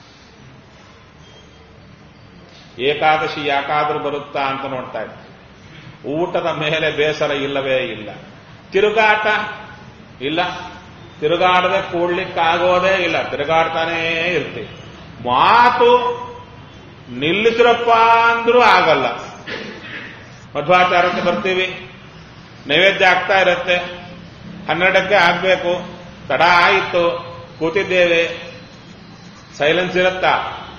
ಏಕಾದಶಿ ಯಾಕಾದ್ರೂ ಬರುತ್ತಾ ಅಂತ ನೋಡ್ತಾ ಇದ್ದೆ ಊಟದ ಮೇಲೆ ಬೇಸರ ಇಲ್ಲವೇ ಇಲ್ಲ ತಿರುಗಾಟ ಇಲ್ಲ ತಿರುಗಾಡದೆ ಕೂಡ್ಲಿಕ್ಕಾಗೋದೇ ಇಲ್ಲ ತಿರುಗಾಡ್ತಾನೇ ಇರ್ತೀವಿ ಮಾತು ನಿಲ್ಲಿಸ್ರಪ್ಪ ಅಂದ್ರೂ ಆಗಲ್ಲ ಮಧ್ವಾಚಾರಕ್ಕೆ ಬರ್ತೀವಿ ನೈವೇದ್ಯ ಆಗ್ತಾ ಇರುತ್ತೆ ಹನ್ನೆರಡಕ್ಕೆ ಆಗ್ಬೇಕು ತಡ ಆಯಿತು ಕೂತಿದ್ದೇವೆ ಸೈಲೆನ್ಸ್ ಇರುತ್ತಾ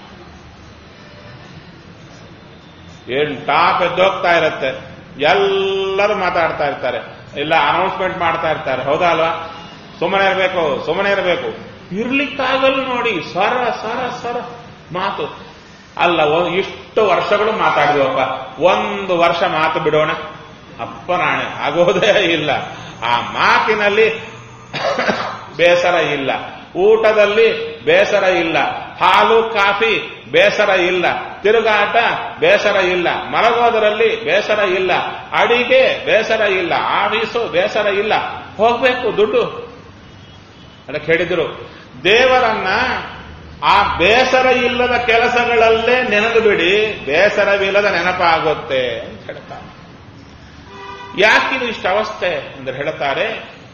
ಏನ್ ಟಾಪ್ ಎದ್ದೋಗ್ತಾ ಇರುತ್ತೆ ಎಲ್ಲರೂ ಮಾತಾಡ್ತಾ ಇರ್ತಾರೆ ಇಲ್ಲ ಅನೌನ್ಸ್ಮೆಂಟ್ ಮಾಡ್ತಾ ಇರ್ತಾರೆ ಹೌದಾ ಅಲ್ವಾ ಸುಮ್ಮನೆ ಇರಬೇಕು ಸುಮ್ಮನೆ ಇರಬೇಕು ಇರ್ಲಿಕ್ಕಾಗಲ್ಲ ನೋಡಿ ಸರ ಸರ ಸರ ಮಾತು ಅಲ್ಲ ಒ- ಇಷ್ಟು ವರ್ಷಗಳು ಮಾತಾಡಿದ್ವಪ್ಪ ಒಂದು ವರ್ಷ ಮಾತು ಬಿಡೋಣ ಅಪ್ಪ ನಾಣೆ ಆಗೋದೇ ಇಲ್ಲ ಆ ಮಾತಿನಲ್ಲಿ ಬೇಸರ ಇಲ್ಲ ಊಟದಲ್ಲಿ ಬೇಸರ ಇಲ್ಲ ಹಾಲು ಕಾಫಿ ಬೇಸರ ಇಲ್ಲ ತಿರುಗಾಟ ಬೇಸರ ಇಲ್ಲ ಮಲಗೋದರಲ್ಲಿ ಬೇಸರ ಇಲ್ಲ ಅಡಿಗೆ ಬೇಸರ ಇಲ್ಲ ಆಫೀಸು ಬೇಸರ ಇಲ್ಲ ಹೋಗ್ಬೇಕು ದುಡ್ಡು ಅದಕ್ಕೆ ಹೇಳಿದ್ರು ದೇವರನ್ನ ಆ ಬೇಸರ ಇಲ್ಲದ ಕೆಲಸಗಳಲ್ಲೇ ನೆನೆದು ಬಿಡಿ ಬೇಸರವಿಲ್ಲದ ನೆನಪಾಗುತ್ತೆ ಅಂತ ಹೇಳ್ತಾರೆ ಯಾಕಿದು ಇಷ್ಟ ಅವಸ್ಥೆ ಅಂದ್ರೆ ಹೇಳ್ತಾರೆ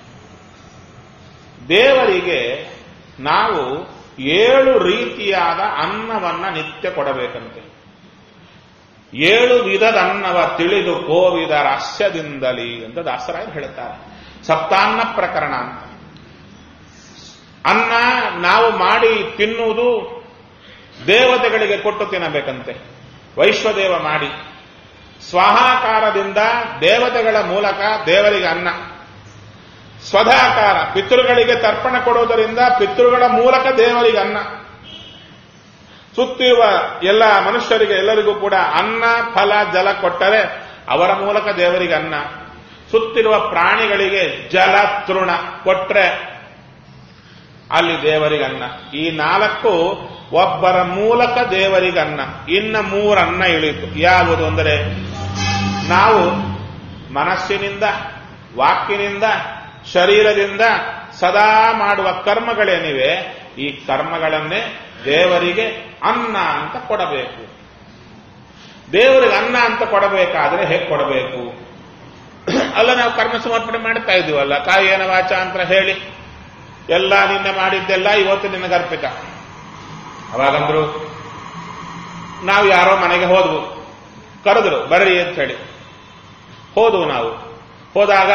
ದೇವರಿಗೆ ನಾವು ಏಳು ರೀತಿಯಾದ ಅನ್ನವನ್ನ ನಿತ್ಯ ಕೊಡಬೇಕಂತೆ ಏಳು ವಿಧದ ಅನ್ನವ ತಿಳಿದು ಕೋವಿದ ರಾಸ್ಯದಿಂದಲಿ ಅಂತ ದಾಸರಾಯರು ಹೇಳ್ತಾರೆ ಸಪ್ತಾನ್ನ ಪ್ರಕರಣ ಅಂತ ಅನ್ನ ನಾವು ಮಾಡಿ ತಿನ್ನುವುದು ದೇವತೆಗಳಿಗೆ ಕೊಟ್ಟು ತಿನ್ನಬೇಕಂತೆ ವೈಶ್ವದೇವ ಮಾಡಿ ಸ್ವಾಹಾಕಾರದಿಂದ ದೇವತೆಗಳ ಮೂಲಕ ದೇವರಿಗೆ ಅನ್ನ ಸ್ವಧಾಕಾರ ಪಿತೃಗಳಿಗೆ ತರ್ಪಣ ಕೊಡುವುದರಿಂದ ಪಿತೃಗಳ ಮೂಲಕ ದೇವರಿಗೆ ಅನ್ನ ಸುತ್ತಿರುವ ಎಲ್ಲ ಮನುಷ್ಯರಿಗೆ ಎಲ್ಲರಿಗೂ ಕೂಡ ಅನ್ನ ಫಲ ಜಲ ಕೊಟ್ಟರೆ ಅವರ ಮೂಲಕ ದೇವರಿಗೆ ಅನ್ನ ಸುತ್ತಿರುವ ಪ್ರಾಣಿಗಳಿಗೆ ಜಲ ತೃಣ ಕೊಟ್ರೆ ಅಲ್ಲಿ ದೇವರಿಗೆ ಅನ್ನ ಈ ನಾಲ್ಕು ಒಬ್ಬರ ಮೂಲಕ ದೇವರಿಗೆ ಅನ್ನ ಇನ್ನ ಮೂರನ್ನ ಇಳಿತು ಯಾವುದು ಅಂದರೆ ನಾವು ಮನಸ್ಸಿನಿಂದ ವಾಕಿನಿಂದ ಶರೀರದಿಂದ ಸದಾ ಮಾಡುವ ಕರ್ಮಗಳೇನಿವೆ ಈ ಕರ್ಮಗಳನ್ನೇ ದೇವರಿಗೆ ಅನ್ನ ಅಂತ ಕೊಡಬೇಕು ದೇವರಿಗೆ ಅನ್ನ ಅಂತ ಕೊಡಬೇಕಾದ್ರೆ ಹೇಗೆ ಕೊಡಬೇಕು ಅಲ್ಲ ನಾವು ಕರ್ಮ ಸಮರ್ಪಣೆ ಮಾಡ್ತಾ ಇದೀವಲ್ಲ ಕಾಯೇನ ವಾಚ ಅಂತ ಹೇಳಿ ಎಲ್ಲ ನಿನ್ನೆ ಮಾಡಿದ್ದೆಲ್ಲ ಇವತ್ತು ನಿನಗೆ ಅರ್ಪಿತ ಅವಾಗಂದ್ರು ನಾವು ಯಾರೋ ಮನೆಗೆ ಹೋದ್ವು ಕರೆದ್ರು ಬರ್ರಿ ಅಂತ ಹೇಳಿ ಹೋದ್ವು ನಾವು ಹೋದಾಗ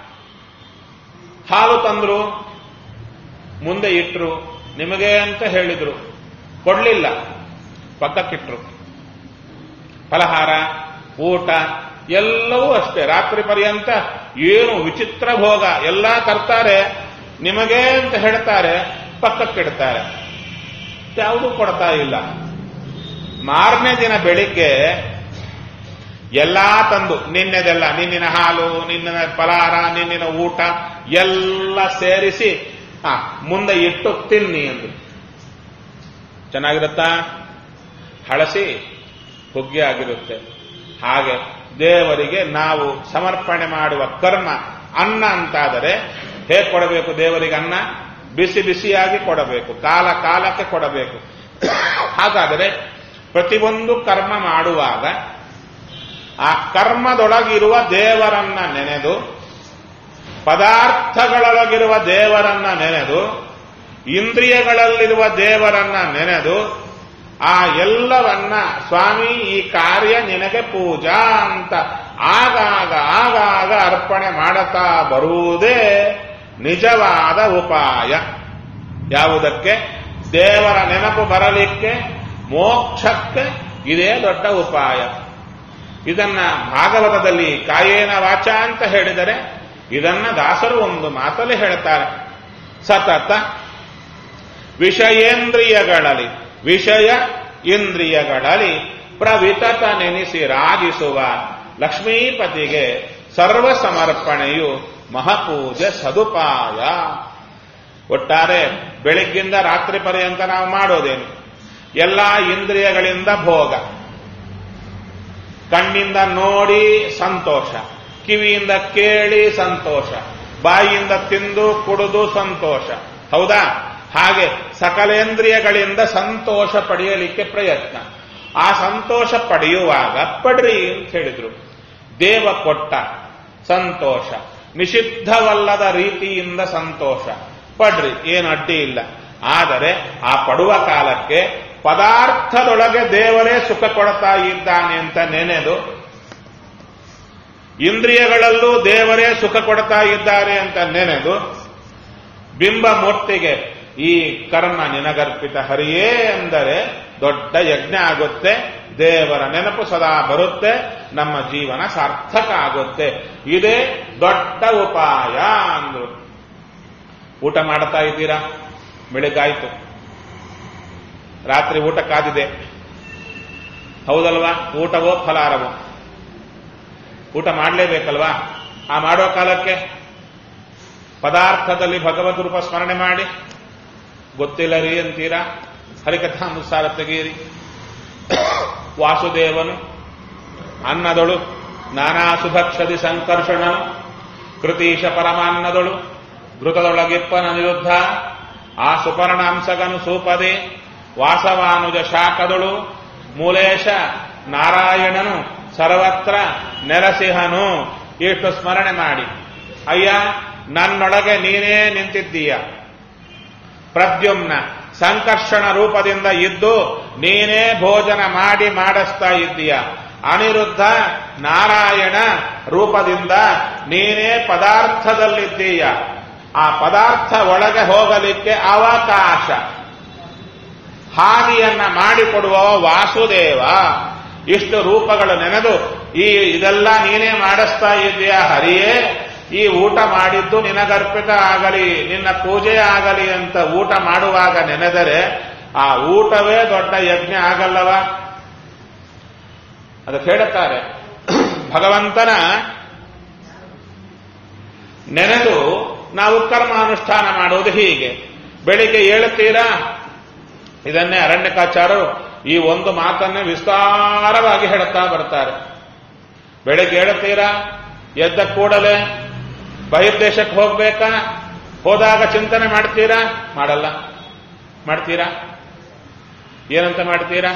ಹಾಲು ತಂದ್ರು ಮುಂದೆ ಇಟ್ರು ನಿಮಗೆ ಅಂತ ಹೇಳಿದ್ರು ಕೊಡ್ಲಿಲ್ಲ ಪಕ್ಕಕ್ಕಿಟ್ರು ಫಲಹಾರ ಊಟ ಎಲ್ಲವೂ ಅಷ್ಟೇ ರಾತ್ರಿ ಪರ್ಯಂತ ಏನು ವಿಚಿತ್ರ ಭೋಗ ಎಲ್ಲ ತರ್ತಾರೆ ನಿಮಗೆ ಅಂತ ಹೇಳ್ತಾರೆ ಪಕ್ಕಕ್ಕಿಡ್ತಾರೆ ಯಾವುದೂ ಕೊಡ್ತಾ ಇಲ್ಲ ಮಾರನೇ ದಿನ ಬೆಳಿಗ್ಗೆ ಎಲ್ಲಾ ತಂದು ನಿನ್ನೆದೆಲ್ಲ ನಿನ್ನಿನ ಹಾಲು ನಿನ್ನಿನ ಫಲಾರ ನಿನ್ನಿನ ಊಟ ಎಲ್ಲ ಸೇರಿಸಿ ಆ ಮುಂದೆ ಇಟ್ಟು ತಿನ್ನಿ ಎಂದು ಚೆನ್ನಾಗಿರುತ್ತಾ ಹಳಸಿ ಹುಗ್ಗೆ ಆಗಿರುತ್ತೆ ಹಾಗೆ ದೇವರಿಗೆ ನಾವು ಸಮರ್ಪಣೆ ಮಾಡುವ ಕರ್ಮ ಅನ್ನ ಅಂತಾದರೆ ಹೇಗೆ ಕೊಡಬೇಕು ದೇವರಿಗೆ ಅನ್ನ ಬಿಸಿ ಬಿಸಿಯಾಗಿ ಕೊಡಬೇಕು ಕಾಲ ಕಾಲಕ್ಕೆ ಕೊಡಬೇಕು ಹಾಗಾದರೆ ಪ್ರತಿಯೊಂದು ಕರ್ಮ ಮಾಡುವಾಗ ಆ ಕರ್ಮದೊಳಗಿರುವ ದೇವರನ್ನ ನೆನೆದು ಪದಾರ್ಥಗಳೊಳಗಿರುವ ದೇವರನ್ನ ನೆನೆದು ಇಂದ್ರಿಯಗಳಲ್ಲಿರುವ ದೇವರನ್ನ ನೆನೆದು ಆ ಎಲ್ಲವನ್ನ ಸ್ವಾಮಿ ಈ ಕಾರ್ಯ ನಿನಗೆ ಪೂಜಾ ಅಂತ ಆಗಾಗ ಆಗಾಗ ಅರ್ಪಣೆ ಮಾಡುತ್ತಾ ಬರುವುದೇ ನಿಜವಾದ ಉಪಾಯ ಯಾವುದಕ್ಕೆ ದೇವರ ನೆನಪು ಬರಲಿಕ್ಕೆ ಮೋಕ್ಷಕ್ಕೆ ಇದೇ ದೊಡ್ಡ ಉಪಾಯ ಇದನ್ನ ಭಾಗವತದಲ್ಲಿ ಕಾಯೇನ ವಾಚ ಅಂತ ಹೇಳಿದರೆ ಇದನ್ನ ದಾಸರು ಒಂದು ಮಾತಲ್ಲಿ ಹೇಳ್ತಾರೆ ಸತತ ವಿಷಯೇಂದ್ರಿಯಗಳಲ್ಲಿ ವಿಷಯ ಇಂದ್ರಿಯಗಳಲ್ಲಿ ಪ್ರವಿತತ ನೆನೆಸಿ ರಾಜಿಸುವ ಲಕ್ಷ್ಮೀಪತಿಗೆ ಸರ್ವ ಸಮರ್ಪಣೆಯು ಮಹಾಪೂಜೆ ಸದುಪಾಯ ಒಟ್ಟಾರೆ ಬೆಳಿಗ್ಗಿಂದ ರಾತ್ರಿ ಪರ್ಯಂತ ನಾವು ಮಾಡೋದೇನು ಎಲ್ಲ ಇಂದ್ರಿಯಗಳಿಂದ ಭೋಗ ಕಣ್ಣಿಂದ ನೋಡಿ ಸಂತೋಷ ಕಿವಿಯಿಂದ ಕೇಳಿ ಸಂತೋಷ ಬಾಯಿಯಿಂದ ತಿಂದು ಕುಡಿದು ಸಂತೋಷ ಹೌದಾ ಹಾಗೆ ಸಕಲೇಂದ್ರಿಯಗಳಿಂದ ಸಂತೋಷ ಪಡೆಯಲಿಕ್ಕೆ ಪ್ರಯತ್ನ ಆ ಸಂತೋಷ ಪಡೆಯುವಾಗ ಪಡ್ರಿ ಅಂತ ಹೇಳಿದ್ರು ದೇವ ಕೊಟ್ಟ ಸಂತೋಷ ನಿಷಿದ್ಧವಲ್ಲದ ರೀತಿಯಿಂದ ಸಂತೋಷ ಪಡ್ರಿ ಏನು ಅಡ್ಡಿ ಇಲ್ಲ ಆದರೆ ಆ ಪಡುವ ಕಾಲಕ್ಕೆ ಪದಾರ್ಥದೊಳಗೆ ದೇವರೇ ಸುಖ ಕೊಡ್ತಾ ಇದ್ದಾನೆ ಅಂತ ನೆನೆದು ಇಂದ್ರಿಯಗಳಲ್ಲೂ ದೇವರೇ ಸುಖ ಕೊಡ್ತಾ ಇದ್ದಾರೆ ಅಂತ ನೆನೆದು ಬಿಂಬ ಮೂರ್ತಿಗೆ ಈ ಕರ್ಮ ನಿನಗರ್ಪಿತ ಹರಿಯೇ ಎಂದರೆ ದೊಡ್ಡ ಯಜ್ಞ ಆಗುತ್ತೆ ದೇವರ ನೆನಪು ಸದಾ ಬರುತ್ತೆ ನಮ್ಮ ಜೀವನ ಸಾರ್ಥಕ ಆಗುತ್ತೆ ಇದೇ ದೊಡ್ಡ ಉಪಾಯ ಅಂದ್ರು ಊಟ ಮಾಡ್ತಾ ಇದ್ದೀರಾ ಬೆಳಿಗ್ಗಾಯ್ತು ರಾತ್ರಿ ಊಟ ಕಾದಿದೆ ಹೌದಲ್ವಾ ಊಟವೋ ಫಲಾರವೋ ಊಟ ಮಾಡಲೇಬೇಕಲ್ವಾ ಆ ಮಾಡೋ ಕಾಲಕ್ಕೆ ಪದಾರ್ಥದಲ್ಲಿ ಭಗವದ್ ರೂಪ ಸ್ಮರಣೆ ಮಾಡಿ ಗೊತ್ತಿಲ್ಲ ರೀ ಅಂತೀರಾ ಹರಿಕಥಾನುಸಾರ ತೆಗೀರಿ ವಾಸುದೇವನು ಅನ್ನದೊಳು ನಾನಾ ಸುಭಕ್ಷದಿ ಸಂಕರ್ಷಣನು ಕೃತೀಶ ಪರಮಾನ್ನದೊಳು ಘೃತದೊಳಗಿಪ್ಪನ ನಿರುದ್ಧ ಆ ಸುಪರ್ಣಾಂಸಗನು ಸೂಪದೆ ವಾಸವಾನುಜ ಶಾಖದೊಳು ಮೂಲೇಶ ನಾರಾಯಣನು ಸರ್ವತ್ರ ನೆಲಸಿಹನು ಇಷ್ಟು ಸ್ಮರಣೆ ಮಾಡಿ ಅಯ್ಯ ನನ್ನೊಳಗೆ ನೀನೇ ನಿಂತಿದ್ದೀಯ ಪ್ರದ್ಯುಮ್ನ ಸಂಕರ್ಷಣ ರೂಪದಿಂದ ಇದ್ದು ನೀನೇ ಭೋಜನ ಮಾಡಿ ಮಾಡಿಸ್ತಾ ಇದ್ದೀಯ ಅನಿರುದ್ಧ ನಾರಾಯಣ ರೂಪದಿಂದ ನೀನೇ ಪದಾರ್ಥದಲ್ಲಿದ್ದೀಯ ಆ ಪದಾರ್ಥ ಒಳಗೆ ಹೋಗಲಿಕ್ಕೆ ಅವಕಾಶ ಹಾದಿಯನ್ನ ಮಾಡಿಕೊಡುವ ವಾಸುದೇವ ಇಷ್ಟು ರೂಪಗಳು ನೆನೆದು ಈ ಇದೆಲ್ಲ ನೀನೇ ಮಾಡಿಸ್ತಾ ಇದೆಯಾ ಹರಿಯೇ ಈ ಊಟ ಮಾಡಿದ್ದು ನಿನಗರ್ಪಿತ ಆಗಲಿ ನಿನ್ನ ಪೂಜೆ ಆಗಲಿ ಅಂತ ಊಟ ಮಾಡುವಾಗ ನೆನೆದರೆ ಆ ಊಟವೇ ದೊಡ್ಡ ಯಜ್ಞ ಆಗಲ್ಲವ ಅದಕ್ಕೆ ಹೇಳುತ್ತಾರೆ ಭಗವಂತನ ನೆನೆದು ನಾವು ಕರ್ಮಾನುಷ್ಠಾನ ಮಾಡುವುದು ಹೀಗೆ ಬೆಳಿಗ್ಗೆ ಏಳುತ್ತೀರಾ ಇದನ್ನೇ ಅರಣ್ಯಕಾಚಾರರು ಈ ಒಂದು ಮಾತನ್ನೇ ವಿಸ್ತಾರವಾಗಿ ಹೇಳುತ್ತಾ ಬರ್ತಾರೆ ಬೆಳಿಗ್ಗೆ ಏಳುತ್ತೀರಾ ಎದ್ದ ಕೂಡಲೇ ಬಹಿರ್ದೇಶಕ್ಕೆ ಹೋಗ್ಬೇಕಾ ಹೋದಾಗ ಚಿಂತನೆ ಮಾಡ್ತೀರಾ ಮಾಡಲ್ಲ ಮಾಡ್ತೀರಾ ಏನಂತ ಮಾಡ್ತೀರಾ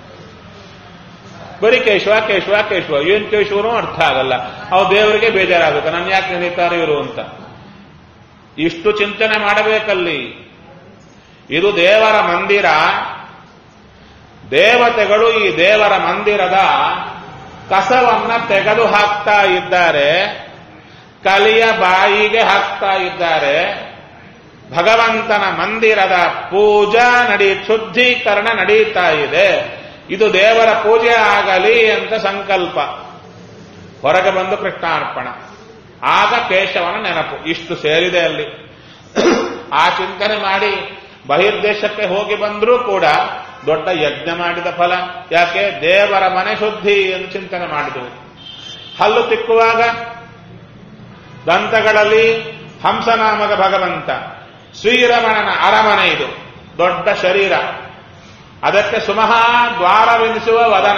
ಬರೀ ಕೇಶವ ಕೇಶವ ಕೇಶವ ಏನ್ ಕೇಶವನೂ ಅರ್ಥ ಆಗಲ್ಲ ಅವು ದೇವರಿಗೆ ಬೇಜಾರಾಗುತ್ತೆ ನಾನು ಯಾಕೆ ನೆನೀತಾರೆ ಇವರು ಅಂತ ಇಷ್ಟು ಚಿಂತನೆ ಮಾಡಬೇಕಲ್ಲಿ ಇದು ದೇವರ ಮಂದಿರ ದೇವತೆಗಳು ಈ ದೇವರ ಮಂದಿರದ ಕಸವನ್ನ ತೆಗೆದು ಹಾಕ್ತಾ ಇದ್ದಾರೆ ಕಲಿಯ ಬಾಯಿಗೆ ಹಾಕ್ತಾ ಇದ್ದಾರೆ ಭಗವಂತನ ಮಂದಿರದ ಪೂಜಾ ನಡಿ ಶುದ್ಧೀಕರಣ ನಡೀತಾ ಇದೆ ಇದು ದೇವರ ಪೂಜೆ ಆಗಲಿ ಅಂತ ಸಂಕಲ್ಪ ಹೊರಗೆ ಬಂದು ಕೃಷ್ಣಾರ್ಪಣ ಆಗ ಕೇಶವನ ನೆನಪು ಇಷ್ಟು ಸೇರಿದೆ ಅಲ್ಲಿ ಆ ಚಿಂತನೆ ಮಾಡಿ ಬಹಿರ್ದೇಶಕ್ಕೆ ಹೋಗಿ ಬಂದರೂ ಕೂಡ ದೊಡ್ಡ ಯಜ್ಞ ಮಾಡಿದ ಫಲ ಯಾಕೆ ದೇವರ ಮನೆ ಶುದ್ಧಿ ಎಂದು ಚಿಂತನೆ ಮಾಡಿದವು ಹಲ್ಲು ತಿಕ್ಕುವಾಗ ದಂತಗಳಲ್ಲಿ ಹಂಸನಾಮದ ಭಗವಂತ ಶ್ರೀರಮಣನ ಅರಮನೆ ಇದು ದೊಡ್ಡ ಶರೀರ ಅದಕ್ಕೆ ಸುಮಹ ದ್ವಾರವೆನಿಸುವ ವದನ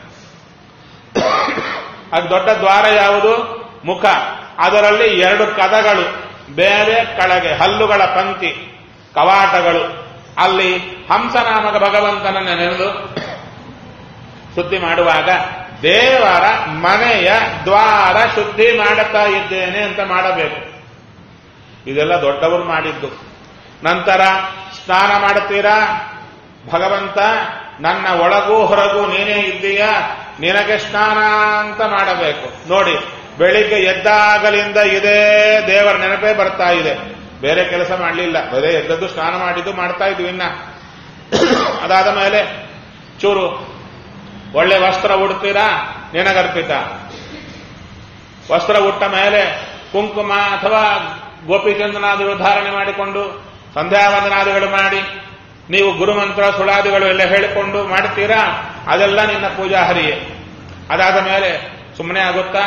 ಅದು ದೊಡ್ಡ ದ್ವಾರ ಯಾವುದು ಮುಖ ಅದರಲ್ಲಿ ಎರಡು ಕದಗಳು ಬೇರೆ ಕೆಳಗೆ ಹಲ್ಲುಗಳ ಪಂಕ್ತಿ ಕವಾಟಗಳು ಅಲ್ಲಿ ಹಂಸನಾಮಕ ಭಗವಂತನನ್ನು ನೆನೆದು ಶುದ್ಧಿ ಮಾಡುವಾಗ ದೇವರ ಮನೆಯ ದ್ವಾರ ಶುದ್ಧಿ ಮಾಡುತ್ತಾ ಇದ್ದೇನೆ ಅಂತ ಮಾಡಬೇಕು ಇದೆಲ್ಲ ದೊಡ್ಡವರು ಮಾಡಿದ್ದು ನಂತರ ಸ್ನಾನ ಮಾಡುತ್ತೀರಾ ಭಗವಂತ ನನ್ನ ಒಳಗೂ ಹೊರಗೂ ನೀನೇ ಇದ್ದೀಯಾ ನಿನಗೆ ಸ್ನಾನ ಅಂತ ಮಾಡಬೇಕು ನೋಡಿ ಬೆಳಿಗ್ಗೆ ಎದ್ದಾಗಲಿಂದ ಇದೇ ದೇವರ ನೆನಪೇ ಬರ್ತಾ ಇದೆ ಬೇರೆ ಕೆಲಸ ಮಾಡಲಿಲ್ಲ ಬರೇ ಎದ್ದದ್ದು ಸ್ನಾನ ಮಾಡಿದ್ದು ಮಾಡ್ತಾ ಇದ್ವಿ ಇನ್ನ ಅದಾದ ಮೇಲೆ ಚೂರು ಒಳ್ಳೆ ವಸ್ತ್ರ ಉಡ್ತೀರಾ ನಿನಗರ್ಪಿತ ವಸ್ತ್ರ ಉಟ್ಟ ಮೇಲೆ ಕುಂಕುಮ ಅಥವಾ ಗೋಪಿಚಂದನಾದಿಗಳು ಧಾರಣೆ ಮಾಡಿಕೊಂಡು ಸಂಧ್ಯಾವಂದನಾದಿಗಳು ಮಾಡಿ ನೀವು ಗುರುಮಂತ್ರ ಸುಳಾದಿಗಳು ಎಲ್ಲ ಹೇಳಿಕೊಂಡು ಮಾಡ್ತೀರಾ ಅದೆಲ್ಲ ನಿನ್ನ ಪೂಜಾ ಹರಿಯೇ ಅದಾದ ಮೇಲೆ ಸುಮ್ಮನೆ ಆಗುತ್ತಾ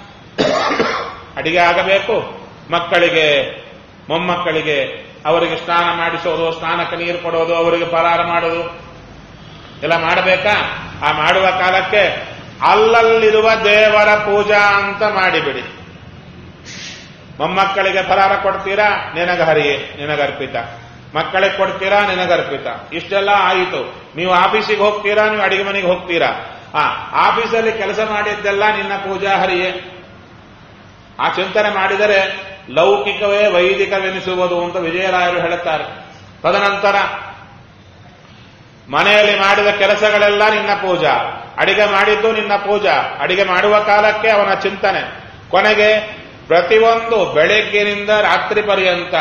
ಅಡಿಗೆ ಆಗಬೇಕು ಮಕ್ಕಳಿಗೆ ಮೊಮ್ಮಕ್ಕಳಿಗೆ ಅವರಿಗೆ ಸ್ನಾನ ಮಾಡಿಸೋದು ಸ್ನಾನಕ್ಕೆ ನೀರು ಕೊಡೋದು ಅವರಿಗೆ ಪರಾರ ಮಾಡೋದು ಎಲ್ಲ ಮಾಡಬೇಕಾ ಆ ಮಾಡುವ ಕಾಲಕ್ಕೆ ಅಲ್ಲಲ್ಲಿರುವ ದೇವರ ಪೂಜಾ ಅಂತ ಮಾಡಿಬಿಡಿ ಮೊಮ್ಮಕ್ಕಳಿಗೆ ಫಲಾರ ಕೊಡ್ತೀರಾ ನಿನಗ ಹರಿಯೇ ನಿನಗರ್ಪಿತ ಮಕ್ಕಳಿಗೆ ಕೊಡ್ತೀರಾ ನಿನಗರ್ಪಿತ ಇಷ್ಟೆಲ್ಲ ಆಯಿತು ನೀವು ಆಫೀಸಿಗೆ ಹೋಗ್ತೀರಾ ನೀವು ಅಡಿಗೆ ಮನೆಗೆ ಹೋಗ್ತೀರಾ ಆ ಆಫೀಸಲ್ಲಿ ಕೆಲಸ ಮಾಡಿದ್ದೆಲ್ಲ ನಿನ್ನ ಪೂಜಾ ಹರಿಯೇ ಆ ಚಿಂತನೆ ಮಾಡಿದರೆ ಲೌಕಿಕವೇ ವೈದಿಕವೆನಿಸುವುದು ಅಂತ ವಿಜಯರಾಯರು ಹೇಳುತ್ತಾರೆ ತದನಂತರ ಮನೆಯಲ್ಲಿ ಮಾಡಿದ ಕೆಲಸಗಳೆಲ್ಲ ನಿನ್ನ ಪೂಜಾ ಅಡಿಗೆ ಮಾಡಿದ್ದು ನಿನ್ನ ಪೂಜಾ ಅಡಿಗೆ ಮಾಡುವ ಕಾಲಕ್ಕೆ ಅವನ ಚಿಂತನೆ ಕೊನೆಗೆ ಪ್ರತಿಯೊಂದು ಬೆಳಗ್ಗಿನಿಂದ ರಾತ್ರಿ ಪರ್ಯಂತ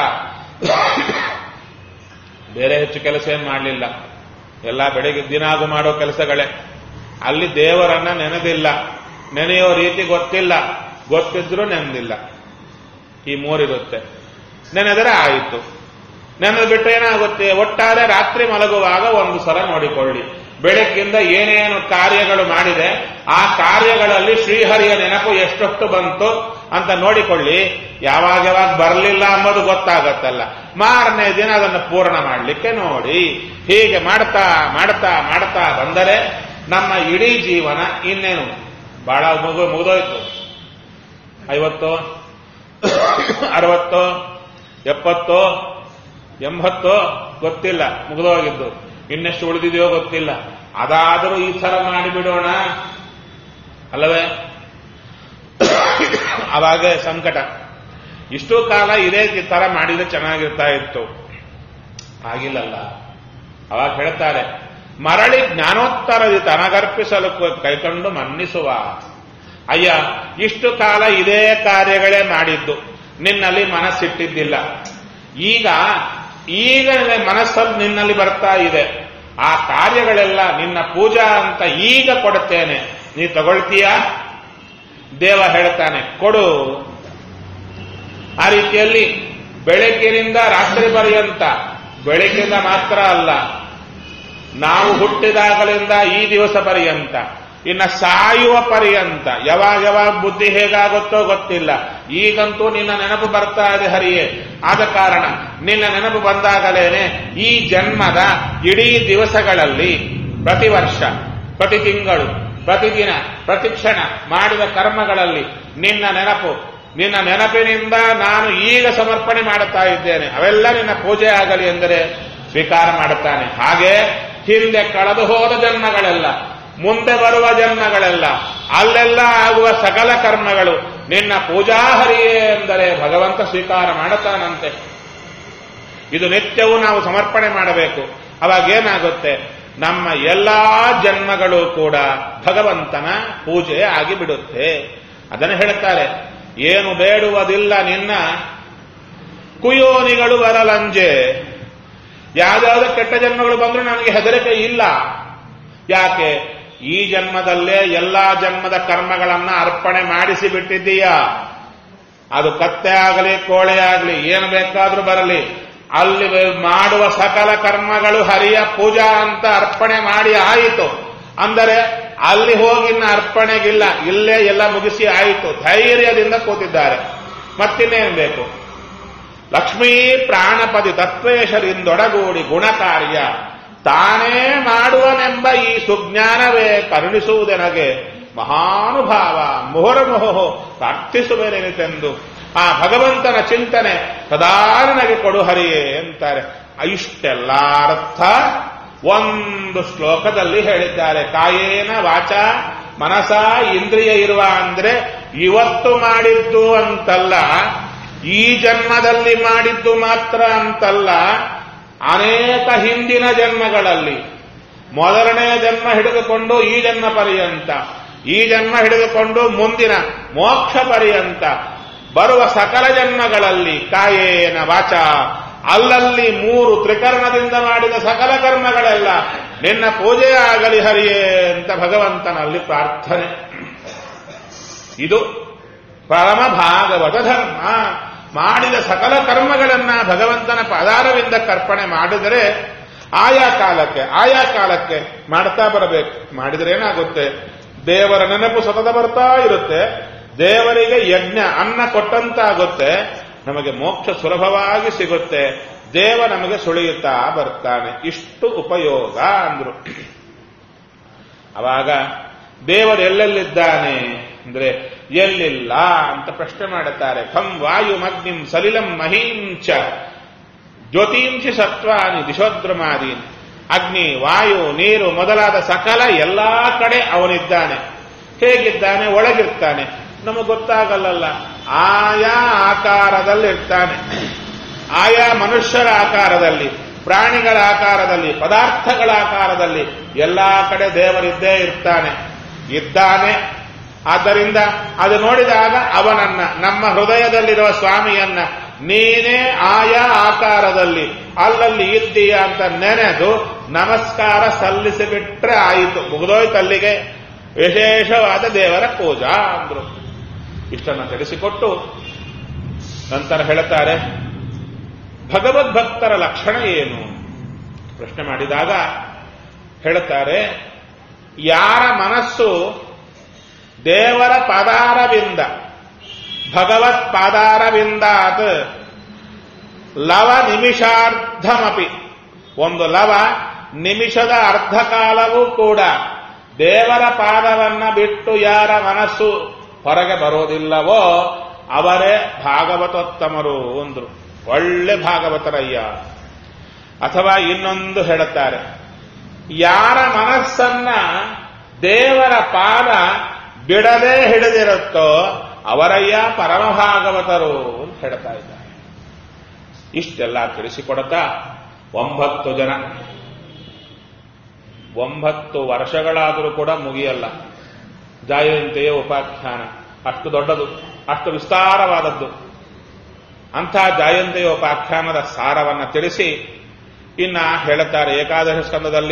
ಬೇರೆ ಹೆಚ್ಚು ಕೆಲಸ ಏನು ಮಾಡಲಿಲ್ಲ ಎಲ್ಲ ಬೆಳಗ್ಗೆ ದಿನಾಗು ಮಾಡೋ ಕೆಲಸಗಳೇ ಅಲ್ಲಿ ದೇವರನ್ನ ನೆನೆದಿಲ್ಲ ನೆನೆಯೋ ರೀತಿ ಗೊತ್ತಿಲ್ಲ ಗೊತ್ತಿದ್ರೂ ನೆನೆದಿಲ್ಲ ಈ ಮೂರಿರುತ್ತೆ ನೆನೆದರೆ ಆಯಿತು ನೆನೆದು ಬಿಟ್ಟರೆ ಏನಾಗುತ್ತೆ ಒಟ್ಟಾರೆ ರಾತ್ರಿ ಮಲಗುವಾಗ ಒಂದು ಸಲ ನೋಡಿಕೊಳ್ಳಿ ಬೆಳಗ್ಗಿಂದ ಏನೇನು ಕಾರ್ಯಗಳು ಮಾಡಿದೆ ಆ ಕಾರ್ಯಗಳಲ್ಲಿ ಶ್ರೀಹರಿಯ ನೆನಪು ಎಷ್ಟೊತ್ತು ಬಂತು ಅಂತ ನೋಡಿಕೊಳ್ಳಿ ಯಾವಾಗ ಯಾವಾಗ ಬರಲಿಲ್ಲ ಅಂಬೋದು ಗೊತ್ತಾಗತ್ತಲ್ಲ ಮಾರನೇ ದಿನ ಅದನ್ನು ಪೂರ್ಣ ಮಾಡಲಿಕ್ಕೆ ನೋಡಿ ಹೀಗೆ ಮಾಡ್ತಾ ಮಾಡ್ತಾ ಮಾಡ್ತಾ ಬಂದರೆ ನಮ್ಮ ಇಡೀ ಜೀವನ ಇನ್ನೇನು ಬಹಳ ಮುಗು ಮುಗಿದೋಯ್ತು ಐವತ್ತು ಅರವತ್ತು ಎಪ್ಪತ್ತು ಎಂಬತ್ತು ಗೊತ್ತಿಲ್ಲ ಮುಗಿದೋಗಿದ್ದು ಇನ್ನೆಷ್ಟು ಉಳಿದಿದೆಯೋ ಗೊತ್ತಿಲ್ಲ ಅದಾದರೂ ಈ ಥರ ಮಾಡಿಬಿಡೋಣ ಅಲ್ಲವೇ ಅವಾಗ ಸಂಕಟ ಇಷ್ಟು ಕಾಲ ಇದೇ ತರ ಮಾಡಿದ್ರೆ ಚೆನ್ನಾಗಿರ್ತಾ ಇತ್ತು ಆಗಿಲ್ಲಲ್ಲ ಅವಾಗ ಹೇಳ್ತಾರೆ ಮರಳಿ ಜ್ಞಾನೋತ್ತರದಿ ತನಗರ್ಪಿಸಲು ಕೈಕೊಂಡು ಮನ್ನಿಸುವ ಅಯ್ಯ ಇಷ್ಟು ಕಾಲ ಇದೇ ಕಾರ್ಯಗಳೇ ಮಾಡಿದ್ದು ನಿನ್ನಲ್ಲಿ ಮನಸ್ಸಿಟ್ಟಿದ್ದಿಲ್ಲ ಈಗ ಈಗ ಮನಸ್ಸಲ್ಲಿ ನಿನ್ನಲ್ಲಿ ಬರ್ತಾ ಇದೆ ಆ ಕಾರ್ಯಗಳೆಲ್ಲ ನಿನ್ನ ಪೂಜಾ ಅಂತ ಈಗ ಕೊಡುತ್ತೇನೆ ನೀ ತಗೊಳ್ತೀಯಾ ದೇವ ಹೇಳ್ತಾನೆ ಕೊಡು ಆ ರೀತಿಯಲ್ಲಿ ಬೆಳಗ್ಗಿನಿಂದ ರಾತ್ರಿ ಪರ್ಯಂತ ಬೆಳಗ್ಗಿಂದ ಮಾತ್ರ ಅಲ್ಲ ನಾವು ಹುಟ್ಟಿದಾಗಲಿಂದ ಈ ದಿವಸ ಪರ್ಯಂತ ಇನ್ನ ಸಾಯುವ ಪರ್ಯಂತ ಯಾವಾಗ ಯಾವಾಗ ಬುದ್ಧಿ ಹೇಗಾಗುತ್ತೋ ಗೊತ್ತಿಲ್ಲ ಈಗಂತೂ ನಿನ್ನ ನೆನಪು ಬರ್ತಾ ಇದೆ ಹರಿಯೇ ಆದ ಕಾರಣ ನಿನ್ನ ನೆನಪು ಬಂದಾಗಲೇನೆ ಈ ಜನ್ಮದ ಇಡೀ ದಿವಸಗಳಲ್ಲಿ ಪ್ರತಿ ವರ್ಷ ಪ್ರತಿ ತಿಂಗಳು ಪ್ರತಿದಿನ ಪ್ರತಿ ಕ್ಷಣ ಮಾಡಿದ ಕರ್ಮಗಳಲ್ಲಿ ನಿನ್ನ ನೆನಪು ನಿನ್ನ ನೆನಪಿನಿಂದ ನಾನು ಈಗ ಸಮರ್ಪಣೆ ಮಾಡುತ್ತಾ ಇದ್ದೇನೆ ಅವೆಲ್ಲ ನಿನ್ನ ಪೂಜೆ ಆಗಲಿ ಎಂದರೆ ಸ್ವೀಕಾರ ಮಾಡುತ್ತಾನೆ ಹಾಗೆ ಹಿಂದೆ ಕಳೆದು ಹೋದ ಜನ್ಮಗಳೆಲ್ಲ ಮುಂದೆ ಬರುವ ಜನ್ಮಗಳೆಲ್ಲ ಅಲ್ಲೆಲ್ಲ ಆಗುವ ಸಕಲ ಕರ್ಮಗಳು ನಿನ್ನ ಪೂಜಾ ಹರಿಯೇ ಎಂದರೆ ಭಗವಂತ ಸ್ವೀಕಾರ ಮಾಡುತ್ತಾನಂತೆ ಇದು ನಿತ್ಯವೂ ನಾವು ಸಮರ್ಪಣೆ ಮಾಡಬೇಕು ಅವಾಗೇನಾಗುತ್ತೆ ನಮ್ಮ ಎಲ್ಲಾ ಜನ್ಮಗಳು ಕೂಡ ಭಗವಂತನ ಪೂಜೆ ಆಗಿಬಿಡುತ್ತೆ ಅದನ್ನು ಹೇಳುತ್ತಾರೆ ಏನು ಬೇಡುವುದಿಲ್ಲ ನಿನ್ನ ಕುಯೋನಿಗಳು ಬರಲಂಜೆ ಯಾವ್ದಾವ್ದು ಕೆಟ್ಟ ಜನ್ಮಗಳು ಬಂದರೂ ನನಗೆ ಹೆದರಿಕೆ ಇಲ್ಲ ಯಾಕೆ ಈ ಜನ್ಮದಲ್ಲೇ ಎಲ್ಲಾ ಜನ್ಮದ ಕರ್ಮಗಳನ್ನ ಅರ್ಪಣೆ ಮಾಡಿಸಿ ಬಿಟ್ಟಿದ್ದೀಯಾ ಅದು ಕತ್ತೆ ಆಗಲಿ ಕೋಳೆ ಆಗಲಿ ಏನು ಬೇಕಾದ್ರೂ ಬರಲಿ ಅಲ್ಲಿ ಮಾಡುವ ಸಕಲ ಕರ್ಮಗಳು ಹರಿಯ ಪೂಜಾ ಅಂತ ಅರ್ಪಣೆ ಮಾಡಿ ಆಯಿತು ಅಂದರೆ ಅಲ್ಲಿ ಹೋಗಿ ಇನ್ನ ಅರ್ಪಣೆಗಿಲ್ಲ ಇಲ್ಲೇ ಎಲ್ಲ ಮುಗಿಸಿ ಆಯಿತು ಧೈರ್ಯದಿಂದ ಕೂತಿದ್ದಾರೆ ಮತ್ತಿನ್ನೇನು ಬೇಕು ಲಕ್ಷ್ಮೀ ಪ್ರಾಣಪದಿ ತತ್ವೇಶರಿಂದೊಡಗೂಡಿ ಗುಣಕಾರ್ಯ ತಾನೇ ಮಾಡುವನೆಂಬ ಈ ಸುಜ್ಞಾನವೇ ಕರುಣಿಸುವುದೆನಗೆ ಮಹಾನುಭಾವ ಮುಹುರಮುಹು ಪ್ರಾರ್ಥಿಸುವೆನೆನಿತೆಂದು ಆ ಭಗವಂತನ ಚಿಂತನೆ ಸದಾ ನನಗೆ ಕೊಡು ಹರಿಯೇ ಅಂತಾರೆ ಇಷ್ಟೆಲ್ಲ ಅರ್ಥ ಒಂದು ಶ್ಲೋಕದಲ್ಲಿ ಹೇಳಿದ್ದಾರೆ ಕಾಯೇನ ವಾಚ ಮನಸ ಇಂದ್ರಿಯ ಇರುವ ಅಂದ್ರೆ ಇವತ್ತು ಮಾಡಿದ್ದು ಅಂತಲ್ಲ ಈ ಜನ್ಮದಲ್ಲಿ ಮಾಡಿದ್ದು ಮಾತ್ರ ಅಂತಲ್ಲ ಅನೇಕ ಹಿಂದಿನ ಜನ್ಮಗಳಲ್ಲಿ ಮೊದಲನೇ ಜನ್ಮ ಹಿಡಿದುಕೊಂಡು ಈ ಜನ್ಮ ಪರ್ಯಂತ ಈ ಜನ್ಮ ಹಿಡಿದುಕೊಂಡು ಮುಂದಿನ ಮೋಕ್ಷ ಪರ್ಯಂತ ಬರುವ ಸಕಲ ಜನ್ಮಗಳಲ್ಲಿ ಕಾಯೇನ ವಾಚ ಅಲ್ಲಲ್ಲಿ ಮೂರು ತ್ರಿಕರಣದಿಂದ ಮಾಡಿದ ಸಕಲ ಕರ್ಮಗಳೆಲ್ಲ ನಿನ್ನ ಪೂಜೆ ಆಗಲಿ ಹರಿಯೇ ಅಂತ ಭಗವಂತನಲ್ಲಿ ಪ್ರಾರ್ಥನೆ ಇದು ಪರಮ ಭಾಗವತ ಧರ್ಮ ಮಾಡಿದ ಸಕಲ ಕರ್ಮಗಳನ್ನ ಭಗವಂತನ ಪದಾರವಿಂದ ಕರ್ಪಣೆ ಮಾಡಿದರೆ ಆಯಾ ಕಾಲಕ್ಕೆ ಆಯಾ ಕಾಲಕ್ಕೆ ಮಾಡ್ತಾ ಬರಬೇಕು ಮಾಡಿದರೆ ಏನಾಗುತ್ತೆ ದೇವರ ನೆನಪು ಸತತ ಬರ್ತಾ ಇರುತ್ತೆ ದೇವರಿಗೆ ಯಜ್ಞ ಅನ್ನ ಕೊಟ್ಟಂತಾಗುತ್ತೆ ನಮಗೆ ಮೋಕ್ಷ ಸುಲಭವಾಗಿ ಸಿಗುತ್ತೆ ದೇವ ನಮಗೆ ಸುಳಿಯುತ್ತಾ ಬರ್ತಾನೆ ಇಷ್ಟು ಉಪಯೋಗ ಅಂದ್ರು ಅವಾಗ ದೇವರು ಎಲ್ಲೆಲ್ಲಿದ್ದಾನೆ ಅಂದ್ರೆ ಎಲ್ಲಿಲ್ಲ ಅಂತ ಪ್ರಶ್ನೆ ಮಾಡುತ್ತಾರೆ ಖಂ ವಾಯು ಮಗ್ನಿಂ ಸಲಿಲಂ ಮಹೀಂಚ ಜ್ಯೋತಿಂಶಿ ಸತ್ವಾನಿ ದಿಶೋದ್ರಮಾದೀನ್ ಅಗ್ನಿ ವಾಯು ನೀರು ಮೊದಲಾದ ಸಕಲ ಎಲ್ಲಾ ಕಡೆ ಅವನಿದ್ದಾನೆ ಹೇಗಿದ್ದಾನೆ ಒಳಗಿರ್ತಾನೆ ನಮಗೆ ಗೊತ್ತಾಗಲ್ಲಲ್ಲ ಆಯಾ ಆಕಾರದಲ್ಲಿ ಇರ್ತಾನೆ ಆಯಾ ಮನುಷ್ಯರ ಆಕಾರದಲ್ಲಿ ಪ್ರಾಣಿಗಳ ಆಕಾರದಲ್ಲಿ ಪದಾರ್ಥಗಳ ಆಕಾರದಲ್ಲಿ ಎಲ್ಲಾ ಕಡೆ ದೇವರಿದ್ದೇ ಇರ್ತಾನೆ ಇದ್ದಾನೆ ಆದ್ದರಿಂದ ಅದು ನೋಡಿದಾಗ ಅವನನ್ನ ನಮ್ಮ ಹೃದಯದಲ್ಲಿರುವ ಸ್ವಾಮಿಯನ್ನ ನೀನೇ ಆಯಾ ಆಕಾರದಲ್ಲಿ ಅಲ್ಲಲ್ಲಿ ಇದ್ದೀಯ ಅಂತ ನೆನೆದು ನಮಸ್ಕಾರ ಸಲ್ಲಿಸಿಬಿಟ್ರೆ ಆಯಿತು ಮುಗಿದೋಯ್ತು ಅಲ್ಲಿಗೆ ವಿಶೇಷವಾದ ದೇವರ ಪೂಜಾ ಅಂದ್ರು ಇಷ್ಟನ್ನು ತಿಳಿಸಿಕೊಟ್ಟು ನಂತರ ಹೇಳುತ್ತಾರೆ ಭಗವದ್ಭಕ್ತರ ಲಕ್ಷಣ ಏನು ಪ್ರಶ್ನೆ ಮಾಡಿದಾಗ ಹೇಳುತ್ತಾರೆ ಯಾರ ಮನಸ್ಸು ದೇವರ ಪಾದಾರವಿಂದ ಭಗವತ್ ಪಾದಾರವಿಂದಾತ್ ಲವ ನಿಮಿಷಾರ್ಧಮಪಿ ಒಂದು ಲವ ನಿಮಿಷದ ಅರ್ಧ ಕಾಲವೂ ಕೂಡ ದೇವರ ಪಾದವನ್ನ ಬಿಟ್ಟು ಯಾರ ಮನಸ್ಸು ಹೊರಗೆ ಬರೋದಿಲ್ಲವೋ ಅವರೇ ಭಾಗವತೋತ್ತಮರು ಅಂದ್ರು ಒಳ್ಳೆ ಭಾಗವತರಯ್ಯ ಅಥವಾ ಇನ್ನೊಂದು ಹೇಳುತ್ತಾರೆ ಯಾರ ಮನಸ್ಸನ್ನ ದೇವರ ಪಾದ ಬಿಡದೆ ಹಿಡಿದಿರುತ್ತೋ ಅವರಯ್ಯ ಪರಮಭಾಗವತರು ಅಂತ ಹೇಳ್ತಾ ಇದ್ದಾರೆ ಇಷ್ಟೆಲ್ಲ ತಿಳಿಸಿಕೊಡುತ್ತಾ ಒಂಬತ್ತು ಜನ ಒಂಬತ್ತು ವರ್ಷಗಳಾದರೂ ಕೂಡ ಮುಗಿಯಲ್ಲ ಜಾಯಂತೆಯ ಉಪಾಖ್ಯಾನ ಅಷ್ಟು ದೊಡ್ಡದು ಅಷ್ಟು ವಿಸ್ತಾರವಾದದ್ದು ಅಂಥ ಜಾಯಂತೆಯ ಉಪಾಖ್ಯಾನದ ಸಾರವನ್ನು ತಿಳಿಸಿ ಇನ್ನ ಹೇಳುತ್ತಾರೆ ಏಕಾದಶ ಸ್ಕಂದದಲ್ಲಿ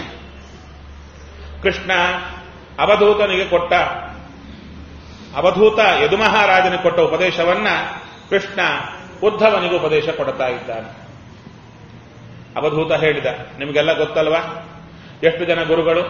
ಕೃಷ್ಣ ಅವಧೂತನಿಗೆ ಕೊಟ್ಟ ಅವಧೂತ ಯದುಮಹಾರಾಜನಿಗೆ ಕೊಟ್ಟ ಉಪದೇಶವನ್ನ ಕೃಷ್ಣ ಉದ್ಧವನಿಗೆ ಉಪದೇಶ ಕೊಡ್ತಾ ಇದ್ದಾನೆ ಅವಧೂತ ಹೇಳಿದ ನಿಮಗೆಲ್ಲ ಗೊತ್ತಲ್ವಾ ಎಷ್ಟು ಜನ ಗುರುಗಳು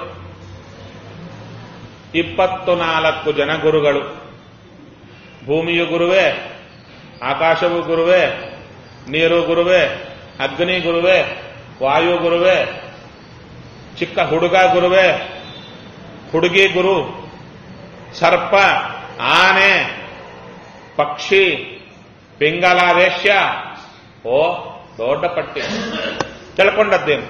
ಇಪ್ಪತ್ತು ನಾಲ್ಕು ಜನ ಗುರುಗಳು ಭೂಮಿಯು ಗುರುವೇ ಆಕಾಶವು ಗುರುವೇ ನೀರು ಗುರುವೇ ಅಗ್ನಿ ಗುರುವೇ ವಾಯು ಗುರುವೇ ಚಿಕ್ಕ ಹುಡುಗ ಗುರುವೇ ಹುಡುಗಿ ಗುರು ಸರ್ಪ ಆನೆ ಪಕ್ಷಿ ಪಿಂಗಲ ವೇಶ್ಯ ಓ ದೊಡ್ಡ ಪಟ್ಟಿ ತಿಳ್ಕೊಂಡದ್ದೇನು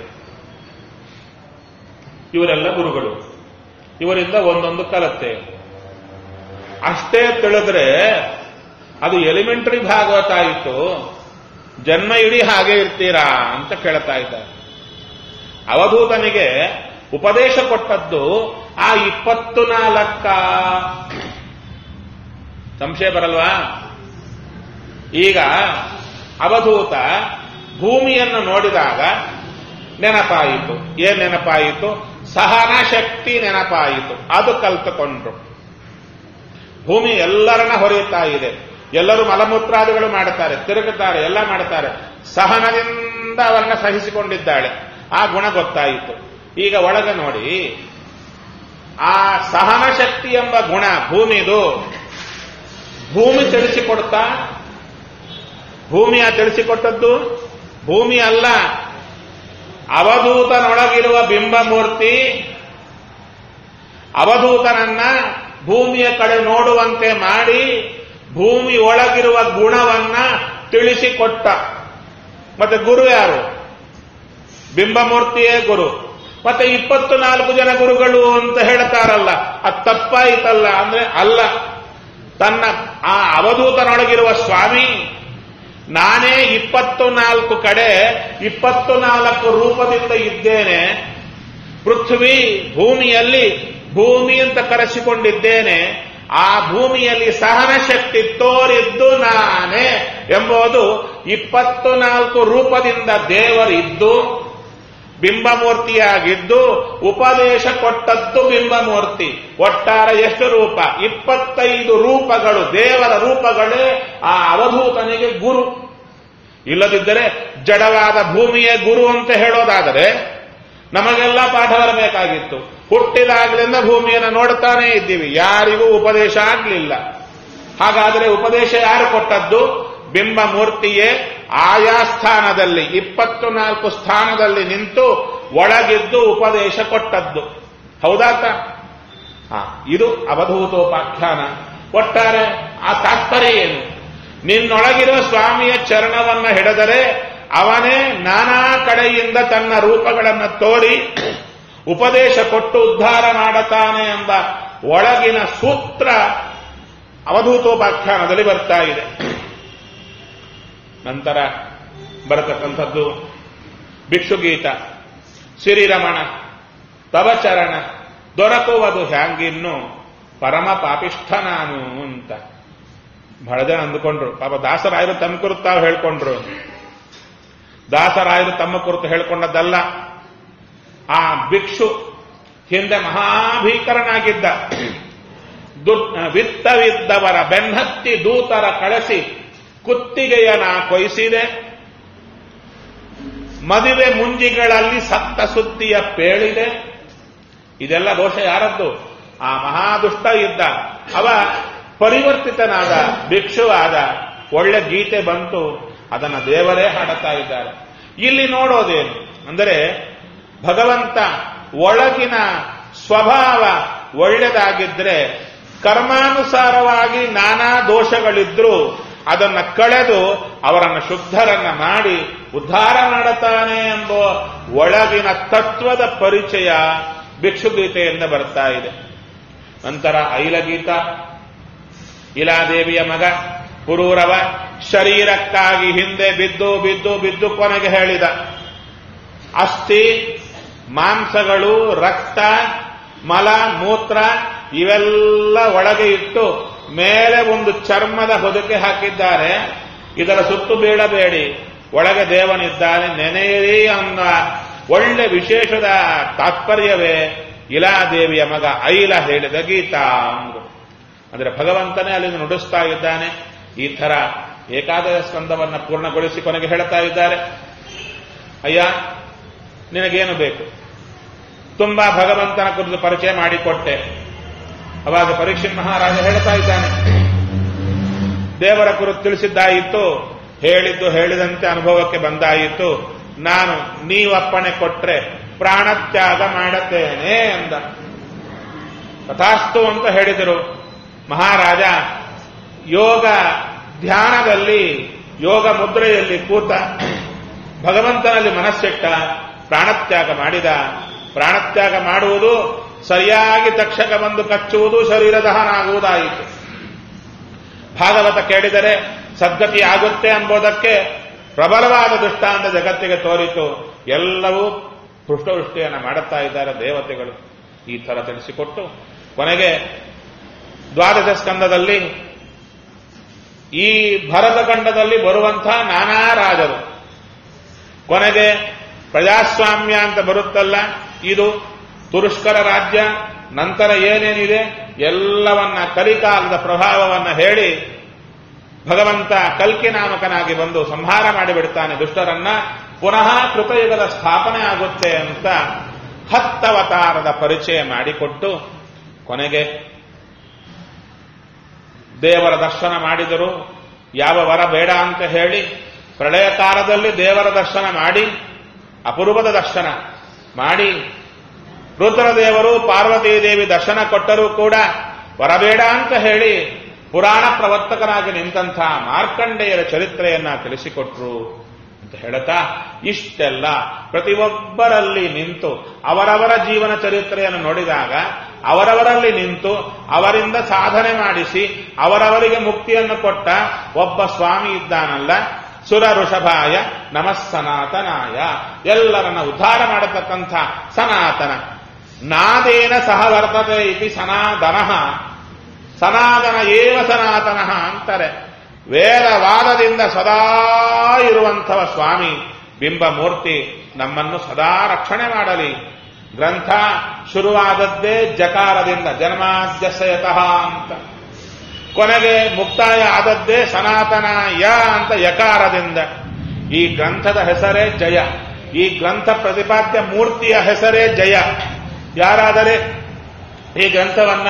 ಇವರೆಲ್ಲ ಗುರುಗಳು ಇವರಿಂದ ಒಂದೊಂದು ಕಲತೆ ಅಷ್ಟೇ ತಿಳಿದ್ರೆ ಅದು ಎಲಿಮೆಂಟರಿ ಭಾಗವತ ಆಯಿತು ಜನ್ಮ ಇಡೀ ಹಾಗೆ ಇರ್ತೀರಾ ಅಂತ ಕೇಳ್ತಾ ಇದ್ದಾರೆ ಅವಧೂತನಿಗೆ ಉಪದೇಶ ಕೊಟ್ಟದ್ದು ಆ ಇಪ್ಪತ್ತು ನಾಲ್ಕ ಸಂಶಯ ಬರಲ್ವಾ ಈಗ ಅವಧೂತ ಭೂಮಿಯನ್ನು ನೋಡಿದಾಗ ನೆನಪಾಯಿತು ಏನ್ ನೆನಪಾಯಿತು ಸಹನ ಶಕ್ತಿ ನೆನಪಾಯಿತು ಅದು ಕಲ್ತುಕೊಂಡ್ರು ಭೂಮಿ ಎಲ್ಲರನ್ನ ಹೊರೆಯುತ್ತಾ ಇದೆ ಎಲ್ಲರೂ ಮಲಮೂತ್ರಾದಿಗಳು ಮಾಡುತ್ತಾರೆ ತಿರುಗುತ್ತಾರೆ ಎಲ್ಲ ಮಾಡುತ್ತಾರೆ ಸಹನದಿಂದ ಅವರನ್ನ ಸಹಿಸಿಕೊಂಡಿದ್ದಾಳೆ ಆ ಗುಣ ಗೊತ್ತಾಯಿತು ಈಗ ಒಳಗೆ ನೋಡಿ ಆ ಸಹನ ಶಕ್ತಿ ಎಂಬ ಗುಣ ಭೂಮಿದು ಭೂಮಿ ತಿಳಿಸಿಕೊಡ್ತಾ ಭೂಮಿಯ ತಿಳಿಸಿಕೊಟ್ಟದ್ದು ಭೂಮಿ ಅಲ್ಲ ಅವಧೂತನೊಳಗಿರುವ ಬಿಂಬಮೂರ್ತಿ ಅವಧೂತನನ್ನ ಭೂಮಿಯ ಕಡೆ ನೋಡುವಂತೆ ಮಾಡಿ ಭೂಮಿ ಒಳಗಿರುವ ಗುಣವನ್ನ ತಿಳಿಸಿಕೊಟ್ಟ ಮತ್ತೆ ಗುರು ಯಾರು ಬಿಂಬಮೂರ್ತಿಯೇ ಗುರು ಮತ್ತೆ ಇಪ್ಪತ್ತು ನಾಲ್ಕು ಜನ ಗುರುಗಳು ಅಂತ ಹೇಳ್ತಾರಲ್ಲ ಅದು ತಪ್ಪಾಯಿತಲ್ಲ ಅಂದ್ರೆ ಅಲ್ಲ ತನ್ನ ಆ ಅವಧೂತನೊಳಗಿರುವ ಸ್ವಾಮಿ ನಾನೇ ಇಪ್ಪತ್ತು ನಾಲ್ಕು ಕಡೆ ಇಪ್ಪತ್ತು ನಾಲ್ಕು ರೂಪದಿಂದ ಇದ್ದೇನೆ ಪೃಥ್ವಿ ಭೂಮಿಯಲ್ಲಿ ಭೂಮಿ ಅಂತ ಕರೆಸಿಕೊಂಡಿದ್ದೇನೆ ಆ ಭೂಮಿಯಲ್ಲಿ ಸಹನ ಶಕ್ತಿ ತೋರಿದ್ದು ನಾನೇ ಎಂಬುದು ಇಪ್ಪತ್ತು ನಾಲ್ಕು ರೂಪದಿಂದ ದೇವರಿದ್ದು ಬಿಂಬಮೂರ್ತಿಯಾಗಿದ್ದು ಉಪದೇಶ ಕೊಟ್ಟದ್ದು ಬಿಂಬಮೂರ್ತಿ ಒಟ್ಟಾರೆ ಎಷ್ಟು ರೂಪ ಇಪ್ಪತ್ತೈದು ರೂಪಗಳು ದೇವರ ರೂಪಗಳೇ ಆ ಅವಧೂತನಿಗೆ ಗುರು ಇಲ್ಲದಿದ್ದರೆ ಜಡವಾದ ಭೂಮಿಯೇ ಗುರು ಅಂತ ಹೇಳೋದಾದರೆ ನಮಗೆಲ್ಲ ಪಾಠ ಬರಬೇಕಾಗಿತ್ತು ಹುಟ್ಟಿದಾಗಲಿಂದ ಭೂಮಿಯನ್ನು ನೋಡ್ತಾನೇ ಇದ್ದೀವಿ ಯಾರಿಗೂ ಉಪದೇಶ ಆಗಲಿಲ್ಲ ಹಾಗಾದರೆ ಉಪದೇಶ ಯಾರು ಕೊಟ್ಟದ್ದು ಬಿಂಬ ಮೂರ್ತಿಯೇ ಆಯಾ ಸ್ಥಾನದಲ್ಲಿ ಇಪ್ಪತ್ತು ನಾಲ್ಕು ಸ್ಥಾನದಲ್ಲಿ ನಿಂತು ಒಳಗಿದ್ದು ಉಪದೇಶ ಕೊಟ್ಟದ್ದು ಹೌದಾತ ಹಾ ಇದು ಅವಧೂತೋಪಾಖ್ಯಾನ ಒಟ್ಟಾರೆ ಆ ತಾತ್ಪರ್ಯ ಏನು ನಿನ್ನೊಳಗಿರುವ ಸ್ವಾಮಿಯ ಚರಣವನ್ನ ಹಿಡಿದರೆ ಅವನೇ ನಾನಾ ಕಡೆಯಿಂದ ತನ್ನ ರೂಪಗಳನ್ನು ತೋರಿ ಉಪದೇಶ ಕೊಟ್ಟು ಉದ್ಧಾರ ಮಾಡುತ್ತಾನೆ ಎಂಬ ಒಳಗಿನ ಸೂತ್ರ ಅವಧೂತೋಪಾಖ್ಯಾನದಲ್ಲಿ ಬರ್ತಾ ಇದೆ ನಂತರ ಬರತಕ್ಕಂಥದ್ದು ಭಿಕ್ಷುಗೀತ ಸಿರಿರಮಣ ತವಚರಣ ದೊರಕುವುದು ಹ್ಯಾಂಗಿನ್ನು ಪರಮ ಪಾಪಿಷ್ಠ ನಾನು ಅಂತ ಬಹಳ ಜನ ಅಂದುಕೊಂಡ್ರು ಪಾಪ ದಾಸರಾಯರು ತಮ್ಮ ಕುರಿತು ತಾವು ಹೇಳ್ಕೊಂಡ್ರು ದಾಸರಾಯರು ತಮ್ಮ ಕುರಿತು ಹೇಳ್ಕೊಂಡದ್ದಲ್ಲ ಆ ಭಿಕ್ಷು ಹಿಂದೆ ಮಹಾಭೀಕರನಾಗಿದ್ದ ದುಡ್ ವಿತ್ತವಿದ್ದವರ ಬೆನ್ನತ್ತಿ ದೂತರ ಕಳಿಸಿ ಕುತ್ತಿಗೆಯನ ಕೊಯ್ಸಿದೆ ಮದುವೆ ಮುಂಜಿಗಳಲ್ಲಿ ಸತ್ತ ಸುದ್ದಿಯ ಪೇಳಿದೆ ಇದೆಲ್ಲ ದೋಷ ಯಾರದ್ದು ಆ ಮಹಾದುಷ್ಟ ಇದ್ದ ಅವ ಪರಿವರ್ತಿತನಾದ ಭಿಕ್ಷುವಾದ ಒಳ್ಳೆ ಗೀತೆ ಬಂತು ಅದನ್ನ ದೇವರೇ ಹಾಡುತ್ತಾ ಇದ್ದಾರೆ ಇಲ್ಲಿ ನೋಡೋದೇನು ಅಂದರೆ ಭಗವಂತ ಒಳಗಿನ ಸ್ವಭಾವ ಒಳ್ಳೆದಾಗಿದ್ರೆ ಕರ್ಮಾನುಸಾರವಾಗಿ ನಾನಾ ದೋಷಗಳಿದ್ರೂ ಅದನ್ನ ಕಳೆದು ಅವರನ್ನು ಶುದ್ಧರನ್ನ ಮಾಡಿ ಉದ್ಧಾರ ಮಾಡುತ್ತಾನೆ ಎಂಬ ಒಳಗಿನ ತತ್ವದ ಪರಿಚಯ ಭಿಕ್ಷುಗೀತೆಯಿಂದ ಬರ್ತಾ ಇದೆ ನಂತರ ಐಲಗೀತ ಇಲಾದೇವಿಯ ಮಗ ಪುರೂರವ ಶರೀರಕ್ಕಾಗಿ ಹಿಂದೆ ಬಿದ್ದು ಬಿದ್ದು ಬಿದ್ದು ಕೊನೆಗೆ ಹೇಳಿದ ಅಸ್ಥಿ ಮಾಂಸಗಳು ರಕ್ತ ಮಲ ಮೂತ್ರ ಇವೆಲ್ಲ ಒಳಗೆ ಇಟ್ಟು ಮೇಲೆ ಒಂದು ಚರ್ಮದ ಹೊದಿಕೆ ಹಾಕಿದ್ದಾರೆ ಇದರ ಸುತ್ತು ಬೀಳಬೇಡಿ ಒಳಗೆ ದೇವನಿದ್ದಾನೆ ನೆನೆಯಿರಿ ಅನ್ನೋ ಒಳ್ಳೆ ವಿಶೇಷದ ತಾತ್ಪರ್ಯವೇ ಇಲಾದೇವಿಯ ಮಗ ಐಲ ಹೇಳಿದ ಗೀತಾ ಅಂದ್ರು ಅಂದ್ರೆ ಭಗವಂತನೇ ಅಲ್ಲಿ ನುಡಿಸ್ತಾ ಇದ್ದಾನೆ ಈ ತರ ಏಕಾದಶ ಸ್ಕಂದವನ್ನ ಪೂರ್ಣಗೊಳಿಸಿ ಕೊನೆಗೆ ಹೇಳ್ತಾ ಇದ್ದಾರೆ ಅಯ್ಯ ನಿನಗೇನು ಬೇಕು ತುಂಬಾ ಭಗವಂತನ ಕುರಿತು ಪರಿಚಯ ಮಾಡಿಕೊಟ್ಟೆ ಅವಾಗ ಪರೀಕ್ಷಿತ್ ಮಹಾರಾಜ ಹೇಳ್ತಾ ಇದ್ದಾನೆ ದೇವರ ಕುರಿತು ತಿಳಿಸಿದ್ದಾಯಿತು ಹೇಳಿದ್ದು ಹೇಳಿದಂತೆ ಅನುಭವಕ್ಕೆ ಬಂದಾಯಿತು ನಾನು ನೀವಪ್ಪಣೆ ಕೊಟ್ರೆ ಪ್ರಾಣತ್ಯಾಗ ಮಾಡುತ್ತೇನೆ ಅಂದ ತಥಾಸ್ತು ಅಂತ ಹೇಳಿದರು ಮಹಾರಾಜ ಯೋಗ ಧ್ಯಾನದಲ್ಲಿ ಯೋಗ ಮುದ್ರೆಯಲ್ಲಿ ಕೂತ ಭಗವಂತನಲ್ಲಿ ಮನಸ್ಸಿಟ್ಟ ಪ್ರಾಣತ್ಯಾಗ ಮಾಡಿದ ಪ್ರಾಣತ್ಯಾಗ ಮಾಡುವುದು ಸರಿಯಾಗಿ ತಕ್ಷಕ ಬಂದು ಕಚ್ಚುವುದು ಶರೀರ ದಹನ ಆಗುವುದಾಯಿತು ಭಾಗವತ ಕೇಳಿದರೆ ಸದ್ಗತಿ ಆಗುತ್ತೆ ಎಂಬುದಕ್ಕೆ ಪ್ರಬಲವಾದ ದೃಷ್ಟಾಂತ ಜಗತ್ತಿಗೆ ತೋರಿತು ಎಲ್ಲವೂ ಪೃಷ್ಠವೃಷ್ಟಿಯನ್ನು ಮಾಡುತ್ತಾ ಇದ್ದಾರೆ ದೇವತೆಗಳು ಈ ತರ ತಿಳಿಸಿಕೊಟ್ಟು ಕೊನೆಗೆ ದ್ವಾದಶ ಸ್ಕಂದದಲ್ಲಿ ಈ ಭರತಖಂಡದಲ್ಲಿ ಬರುವಂತಹ ನಾನಾ ರಾಜರು ಕೊನೆಗೆ ಪ್ರಜಾಸ್ವಾಮ್ಯ ಅಂತ ಬರುತ್ತಲ್ಲ ಇದು ತುರುಷ್ಕರ ರಾಜ್ಯ ನಂತರ ಏನೇನಿದೆ ಎಲ್ಲವನ್ನ ಕಲಿಕಾಲದ ಪ್ರಭಾವವನ್ನ ಹೇಳಿ ಭಗವಂತ ಕಲ್ಕಿ ನಾಮಕನಾಗಿ ಬಂದು ಸಂಹಾರ ಮಾಡಿಬಿಡ್ತಾನೆ ದುಷ್ಟರನ್ನ ಪುನಃ ಕೃತಯುಗದ ಸ್ಥಾಪನೆ ಆಗುತ್ತೆ ಅಂತ ಹತ್ತವತಾರದ ಪರಿಚಯ ಮಾಡಿಕೊಟ್ಟು ಕೊನೆಗೆ ದೇವರ ದರ್ಶನ ಮಾಡಿದರು ಯಾವ ವರ ಬೇಡ ಅಂತ ಹೇಳಿ ಪ್ರಳಯ ಕಾಲದಲ್ಲಿ ದೇವರ ದರ್ಶನ ಮಾಡಿ ಅಪೂರ್ವದ ದರ್ಶನ ಮಾಡಿ ರುದ್ರದೇವರು ಪಾರ್ವತೀ ದೇವಿ ದರ್ಶನ ಕೊಟ್ಟರೂ ಕೂಡ ವರಬೇಡ ಅಂತ ಹೇಳಿ ಪುರಾಣ ಪ್ರವರ್ತಕನಾಗಿ ನಿಂತಹ ಮಾರ್ಕಂಡೇಯರ ಚರಿತ್ರೆಯನ್ನ ತಿಳಿಸಿಕೊಟ್ರು ಅಂತ ಹೇಳುತ್ತಾ ಇಷ್ಟೆಲ್ಲ ಪ್ರತಿಯೊಬ್ಬರಲ್ಲಿ ನಿಂತು ಅವರವರ ಜೀವನ ಚರಿತ್ರೆಯನ್ನು ನೋಡಿದಾಗ ಅವರವರಲ್ಲಿ ನಿಂತು ಅವರಿಂದ ಸಾಧನೆ ಮಾಡಿಸಿ ಅವರವರಿಗೆ ಮುಕ್ತಿಯನ್ನು ಕೊಟ್ಟ ಒಬ್ಬ ಸ್ವಾಮಿ ಇದ್ದಾನಲ್ಲ ಸುರ ಋಷಭಾಯ ನಮಃ ಸನಾತನಾಯ ಎಲ್ಲರನ್ನ ಉದ್ಧಾರ ಮಾಡತಕ್ಕಂಥ ಸನಾತನ ನಾದೇನ ಸಹ ವರ್ತತೆ ಇತಿ ಸನಾತನ ಸನಾತನ ಏವ ಸನಾತನ ಅಂತಾರೆ ವೇದವಾದದಿಂದ ಸದಾ ಇರುವಂಥವ ಸ್ವಾಮಿ ಬಿಂಬಮೂರ್ತಿ ನಮ್ಮನ್ನು ಸದಾ ರಕ್ಷಣೆ ಮಾಡಲಿ ಗ್ರಂಥ ಶುರುವಾದದ್ದೇ ಜಕಾರದಿಂದ ಜನ್ಮಾದ್ಯಸಯತಃ ಅಂತ ಕೊನೆಗೆ ಮುಕ್ತಾಯ ಆದದ್ದೇ ಸನಾತನ ಯ ಅಂತ ಯಕಾರದಿಂದ ಈ ಗ್ರಂಥದ ಹೆಸರೇ ಜಯ ಈ ಗ್ರಂಥ ಪ್ರತಿಪಾದ್ಯ ಮೂರ್ತಿಯ ಹೆಸರೇ ಜಯ ಯಾರಾದರೆ ಈ ಗ್ರಂಥವನ್ನ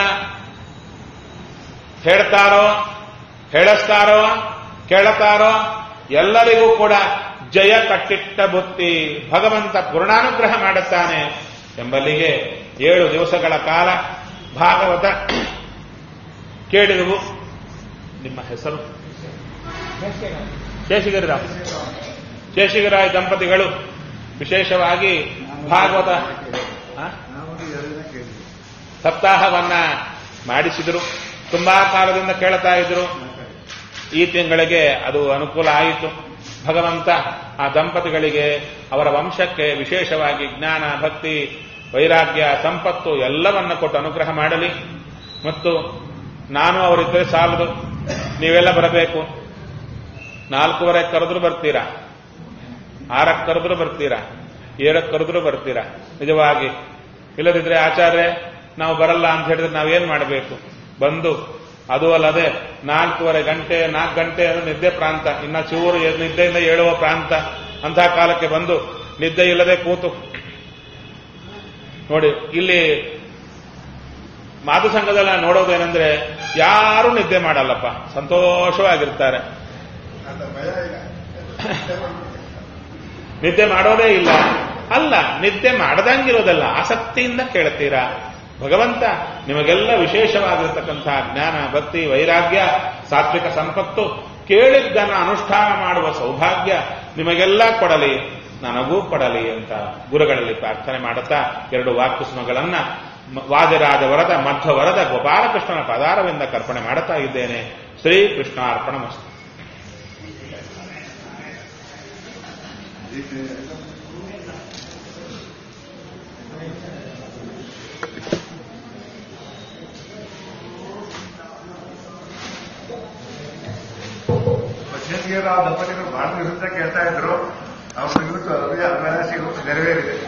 ಹೇಳ್ತಾರೋ ಹೇಳಿಸ್ತಾರೋ ಕೇಳುತ್ತಾರೋ ಎಲ್ಲರಿಗೂ ಕೂಡ ಜಯ ಕಟ್ಟಿಟ್ಟ ಬುತ್ತಿ ಭಗವಂತ ಪೂರ್ಣಾನುಗ್ರಹ ಮಾಡುತ್ತಾನೆ ಎಂಬಲ್ಲಿಗೆ ಏಳು ದಿವಸಗಳ ಕಾಲ ಭಾಗವತ ಕೇಳಿದವು ನಿಮ್ಮ ಹೆಸರು ಶೇಷಗಿರಿರಾವ್ ಶೇಷಗಿರಾಯ ದಂಪತಿಗಳು ವಿಶೇಷವಾಗಿ ಭಾಗವತ ಆ? ನಾವು ಎರಡು ದಿನ ಕೇಳಿದ್ವಿ ಸಪ್ತಾಹವನ್ನ ಮಾಡಿಸಿದ್ರು ತುಂಬಾ ಕಾಲದಿಂದ ಕೇಳ್ತಾ ಇದ್ರು ಈ ತಿಂಗಳಿಗೆ ಅದು ಅನುಕೂಲ ಆಯಿತು ಭಗವಂತ ಆ ದಂಪತಿಗಳಿಗೆ ಅವರ ವಂಶಕ್ಕೆ ವಿಶೇಷವಾಗಿ ಜ್ಞಾನ ಭಕ್ತಿ ವೈರಾಗ್ಯ ಸಂಪತ್ತು ಎಲ್ಲವನ್ನ ಕೊಟ್ಟು ಅನುಗ್ರಹ ಮಾಡಲಿ ಮತ್ತು ನಾನು ಅವರಿದ್ದರೆ ಸಾಲದು ನೀವೆಲ್ಲ ಬರಬೇಕು ನಾಲ್ಕೂವರೆ ಕರೆದ್ರು ಬರ್ತೀರಾ ಆರಕ್ಕೆ ಕರೆದ್ರು ಬರ್ತೀರಾ ಏಳಕ್ಕೆ ಕರೆದ್ರು ಬರ್ತೀರಾ ನಿಜವಾಗಿ ಇಲ್ಲದಿದ್ರೆ ಆಚಾರ್ಯ ನಾವು ಬರಲ್ಲ ಅಂತ ಹೇಳಿದ್ರೆ ನಾವೇನ್ ಮಾಡಬೇಕು ಬಂದು ಅದು ಅಲ್ಲದೆ ನಾಲ್ಕೂವರೆ ಗಂಟೆ ನಾಲ್ಕು ಗಂಟೆ ಅಂದ್ರೆ ನಿದ್ದೆ ಪ್ರಾಂತ ಇನ್ನ ಚೂರು ಎ- ನಿದ್ದೆಯಿಂದ ಏಳುವ ಪ್ರಾಂತ ಅಂತಹ ಕಾಲಕ್ಕೆ ಬಂದು ನಿದ್ದೆ ಇಲ್ಲದೆ ಕೂತು ನೋಡಿ ಇಲ್ಲಿ ಮಾತು ಸಂಘದಲ್ಲ ನೋಡೋದೇನೆಂದ್ರೆ ಯಾರು ನಿದ್ದೆ ಮಾಡಲ್ಲಪ್ಪ ಸಂತೋಷವಾಗಿರ್ತಾರೆ ಅಂತ ಭಯ ಇಲ್ಲ ನಿದ್ದೆ ಮಾಡೋದೇ ಇಲ್ಲ ಅಲ್ಲ ನಿದ್ದೆ ಮಾಡದಂಗಿರೋದಲ್ಲ ಆಸಕ್ತಿಯಿಂದ ಕೇಳ್ತೀರಾ ಭಗವಂತ ನಿಮಗೆಲ್ಲ ವಿಶೇಷವಾಗಿರತಕ್ಕಂತಹ ಜ್ಞಾನ ಭಕ್ತಿ ವೈರಾಗ್ಯ ಸಾತ್ವಿಕ ಸಂಪತ್ತು ಕೇಳಿದ್ದನ್ನ ಅನುಷ್ಠಾನ ಮಾಡುವ ಸೌಭಾಗ್ಯ ನಿಮಗೆಲ್ಲ ಕೊಡಲಿ ನನಗೂ ಕೊಡಲಿ ಅಂತ ಗುರುಗಳಲ್ಲಿ ಪ್ರಾರ್ಥನೆ ಮಾಡುತ್ತಾ ಎರಡು ವಾಕ್ಯಸ್ಮಗಳನ್ನ ಮ- ವಾದಿರಾಜ ವರದ ಮಧ್ವ ವರದ ಗೋಪಾಲಕೃಷ್ಣನ ಪದಾರವಿಂದ ಕರ್ಪಣೆ ಮಾಡುತ್ತಾ ಇದ್ದೇನೆ ಶ್ರೀ ಕೃಷ್ಣಾರ್ಪಣ ಮಸ್ತು ಪಶ್ಚಿಮಗೆ ನಾವು ದಂಪತಿಗಳು ಬಹಳ ದಿವಸದಿಂದ ಕೇಳ್ತಾ ಇದ್ರು ಅವ್ರು ಇವತ್ತು ಅಭಿಲಾಷೆ ಇವತ್ತು ನೆರವೇರಿದೆ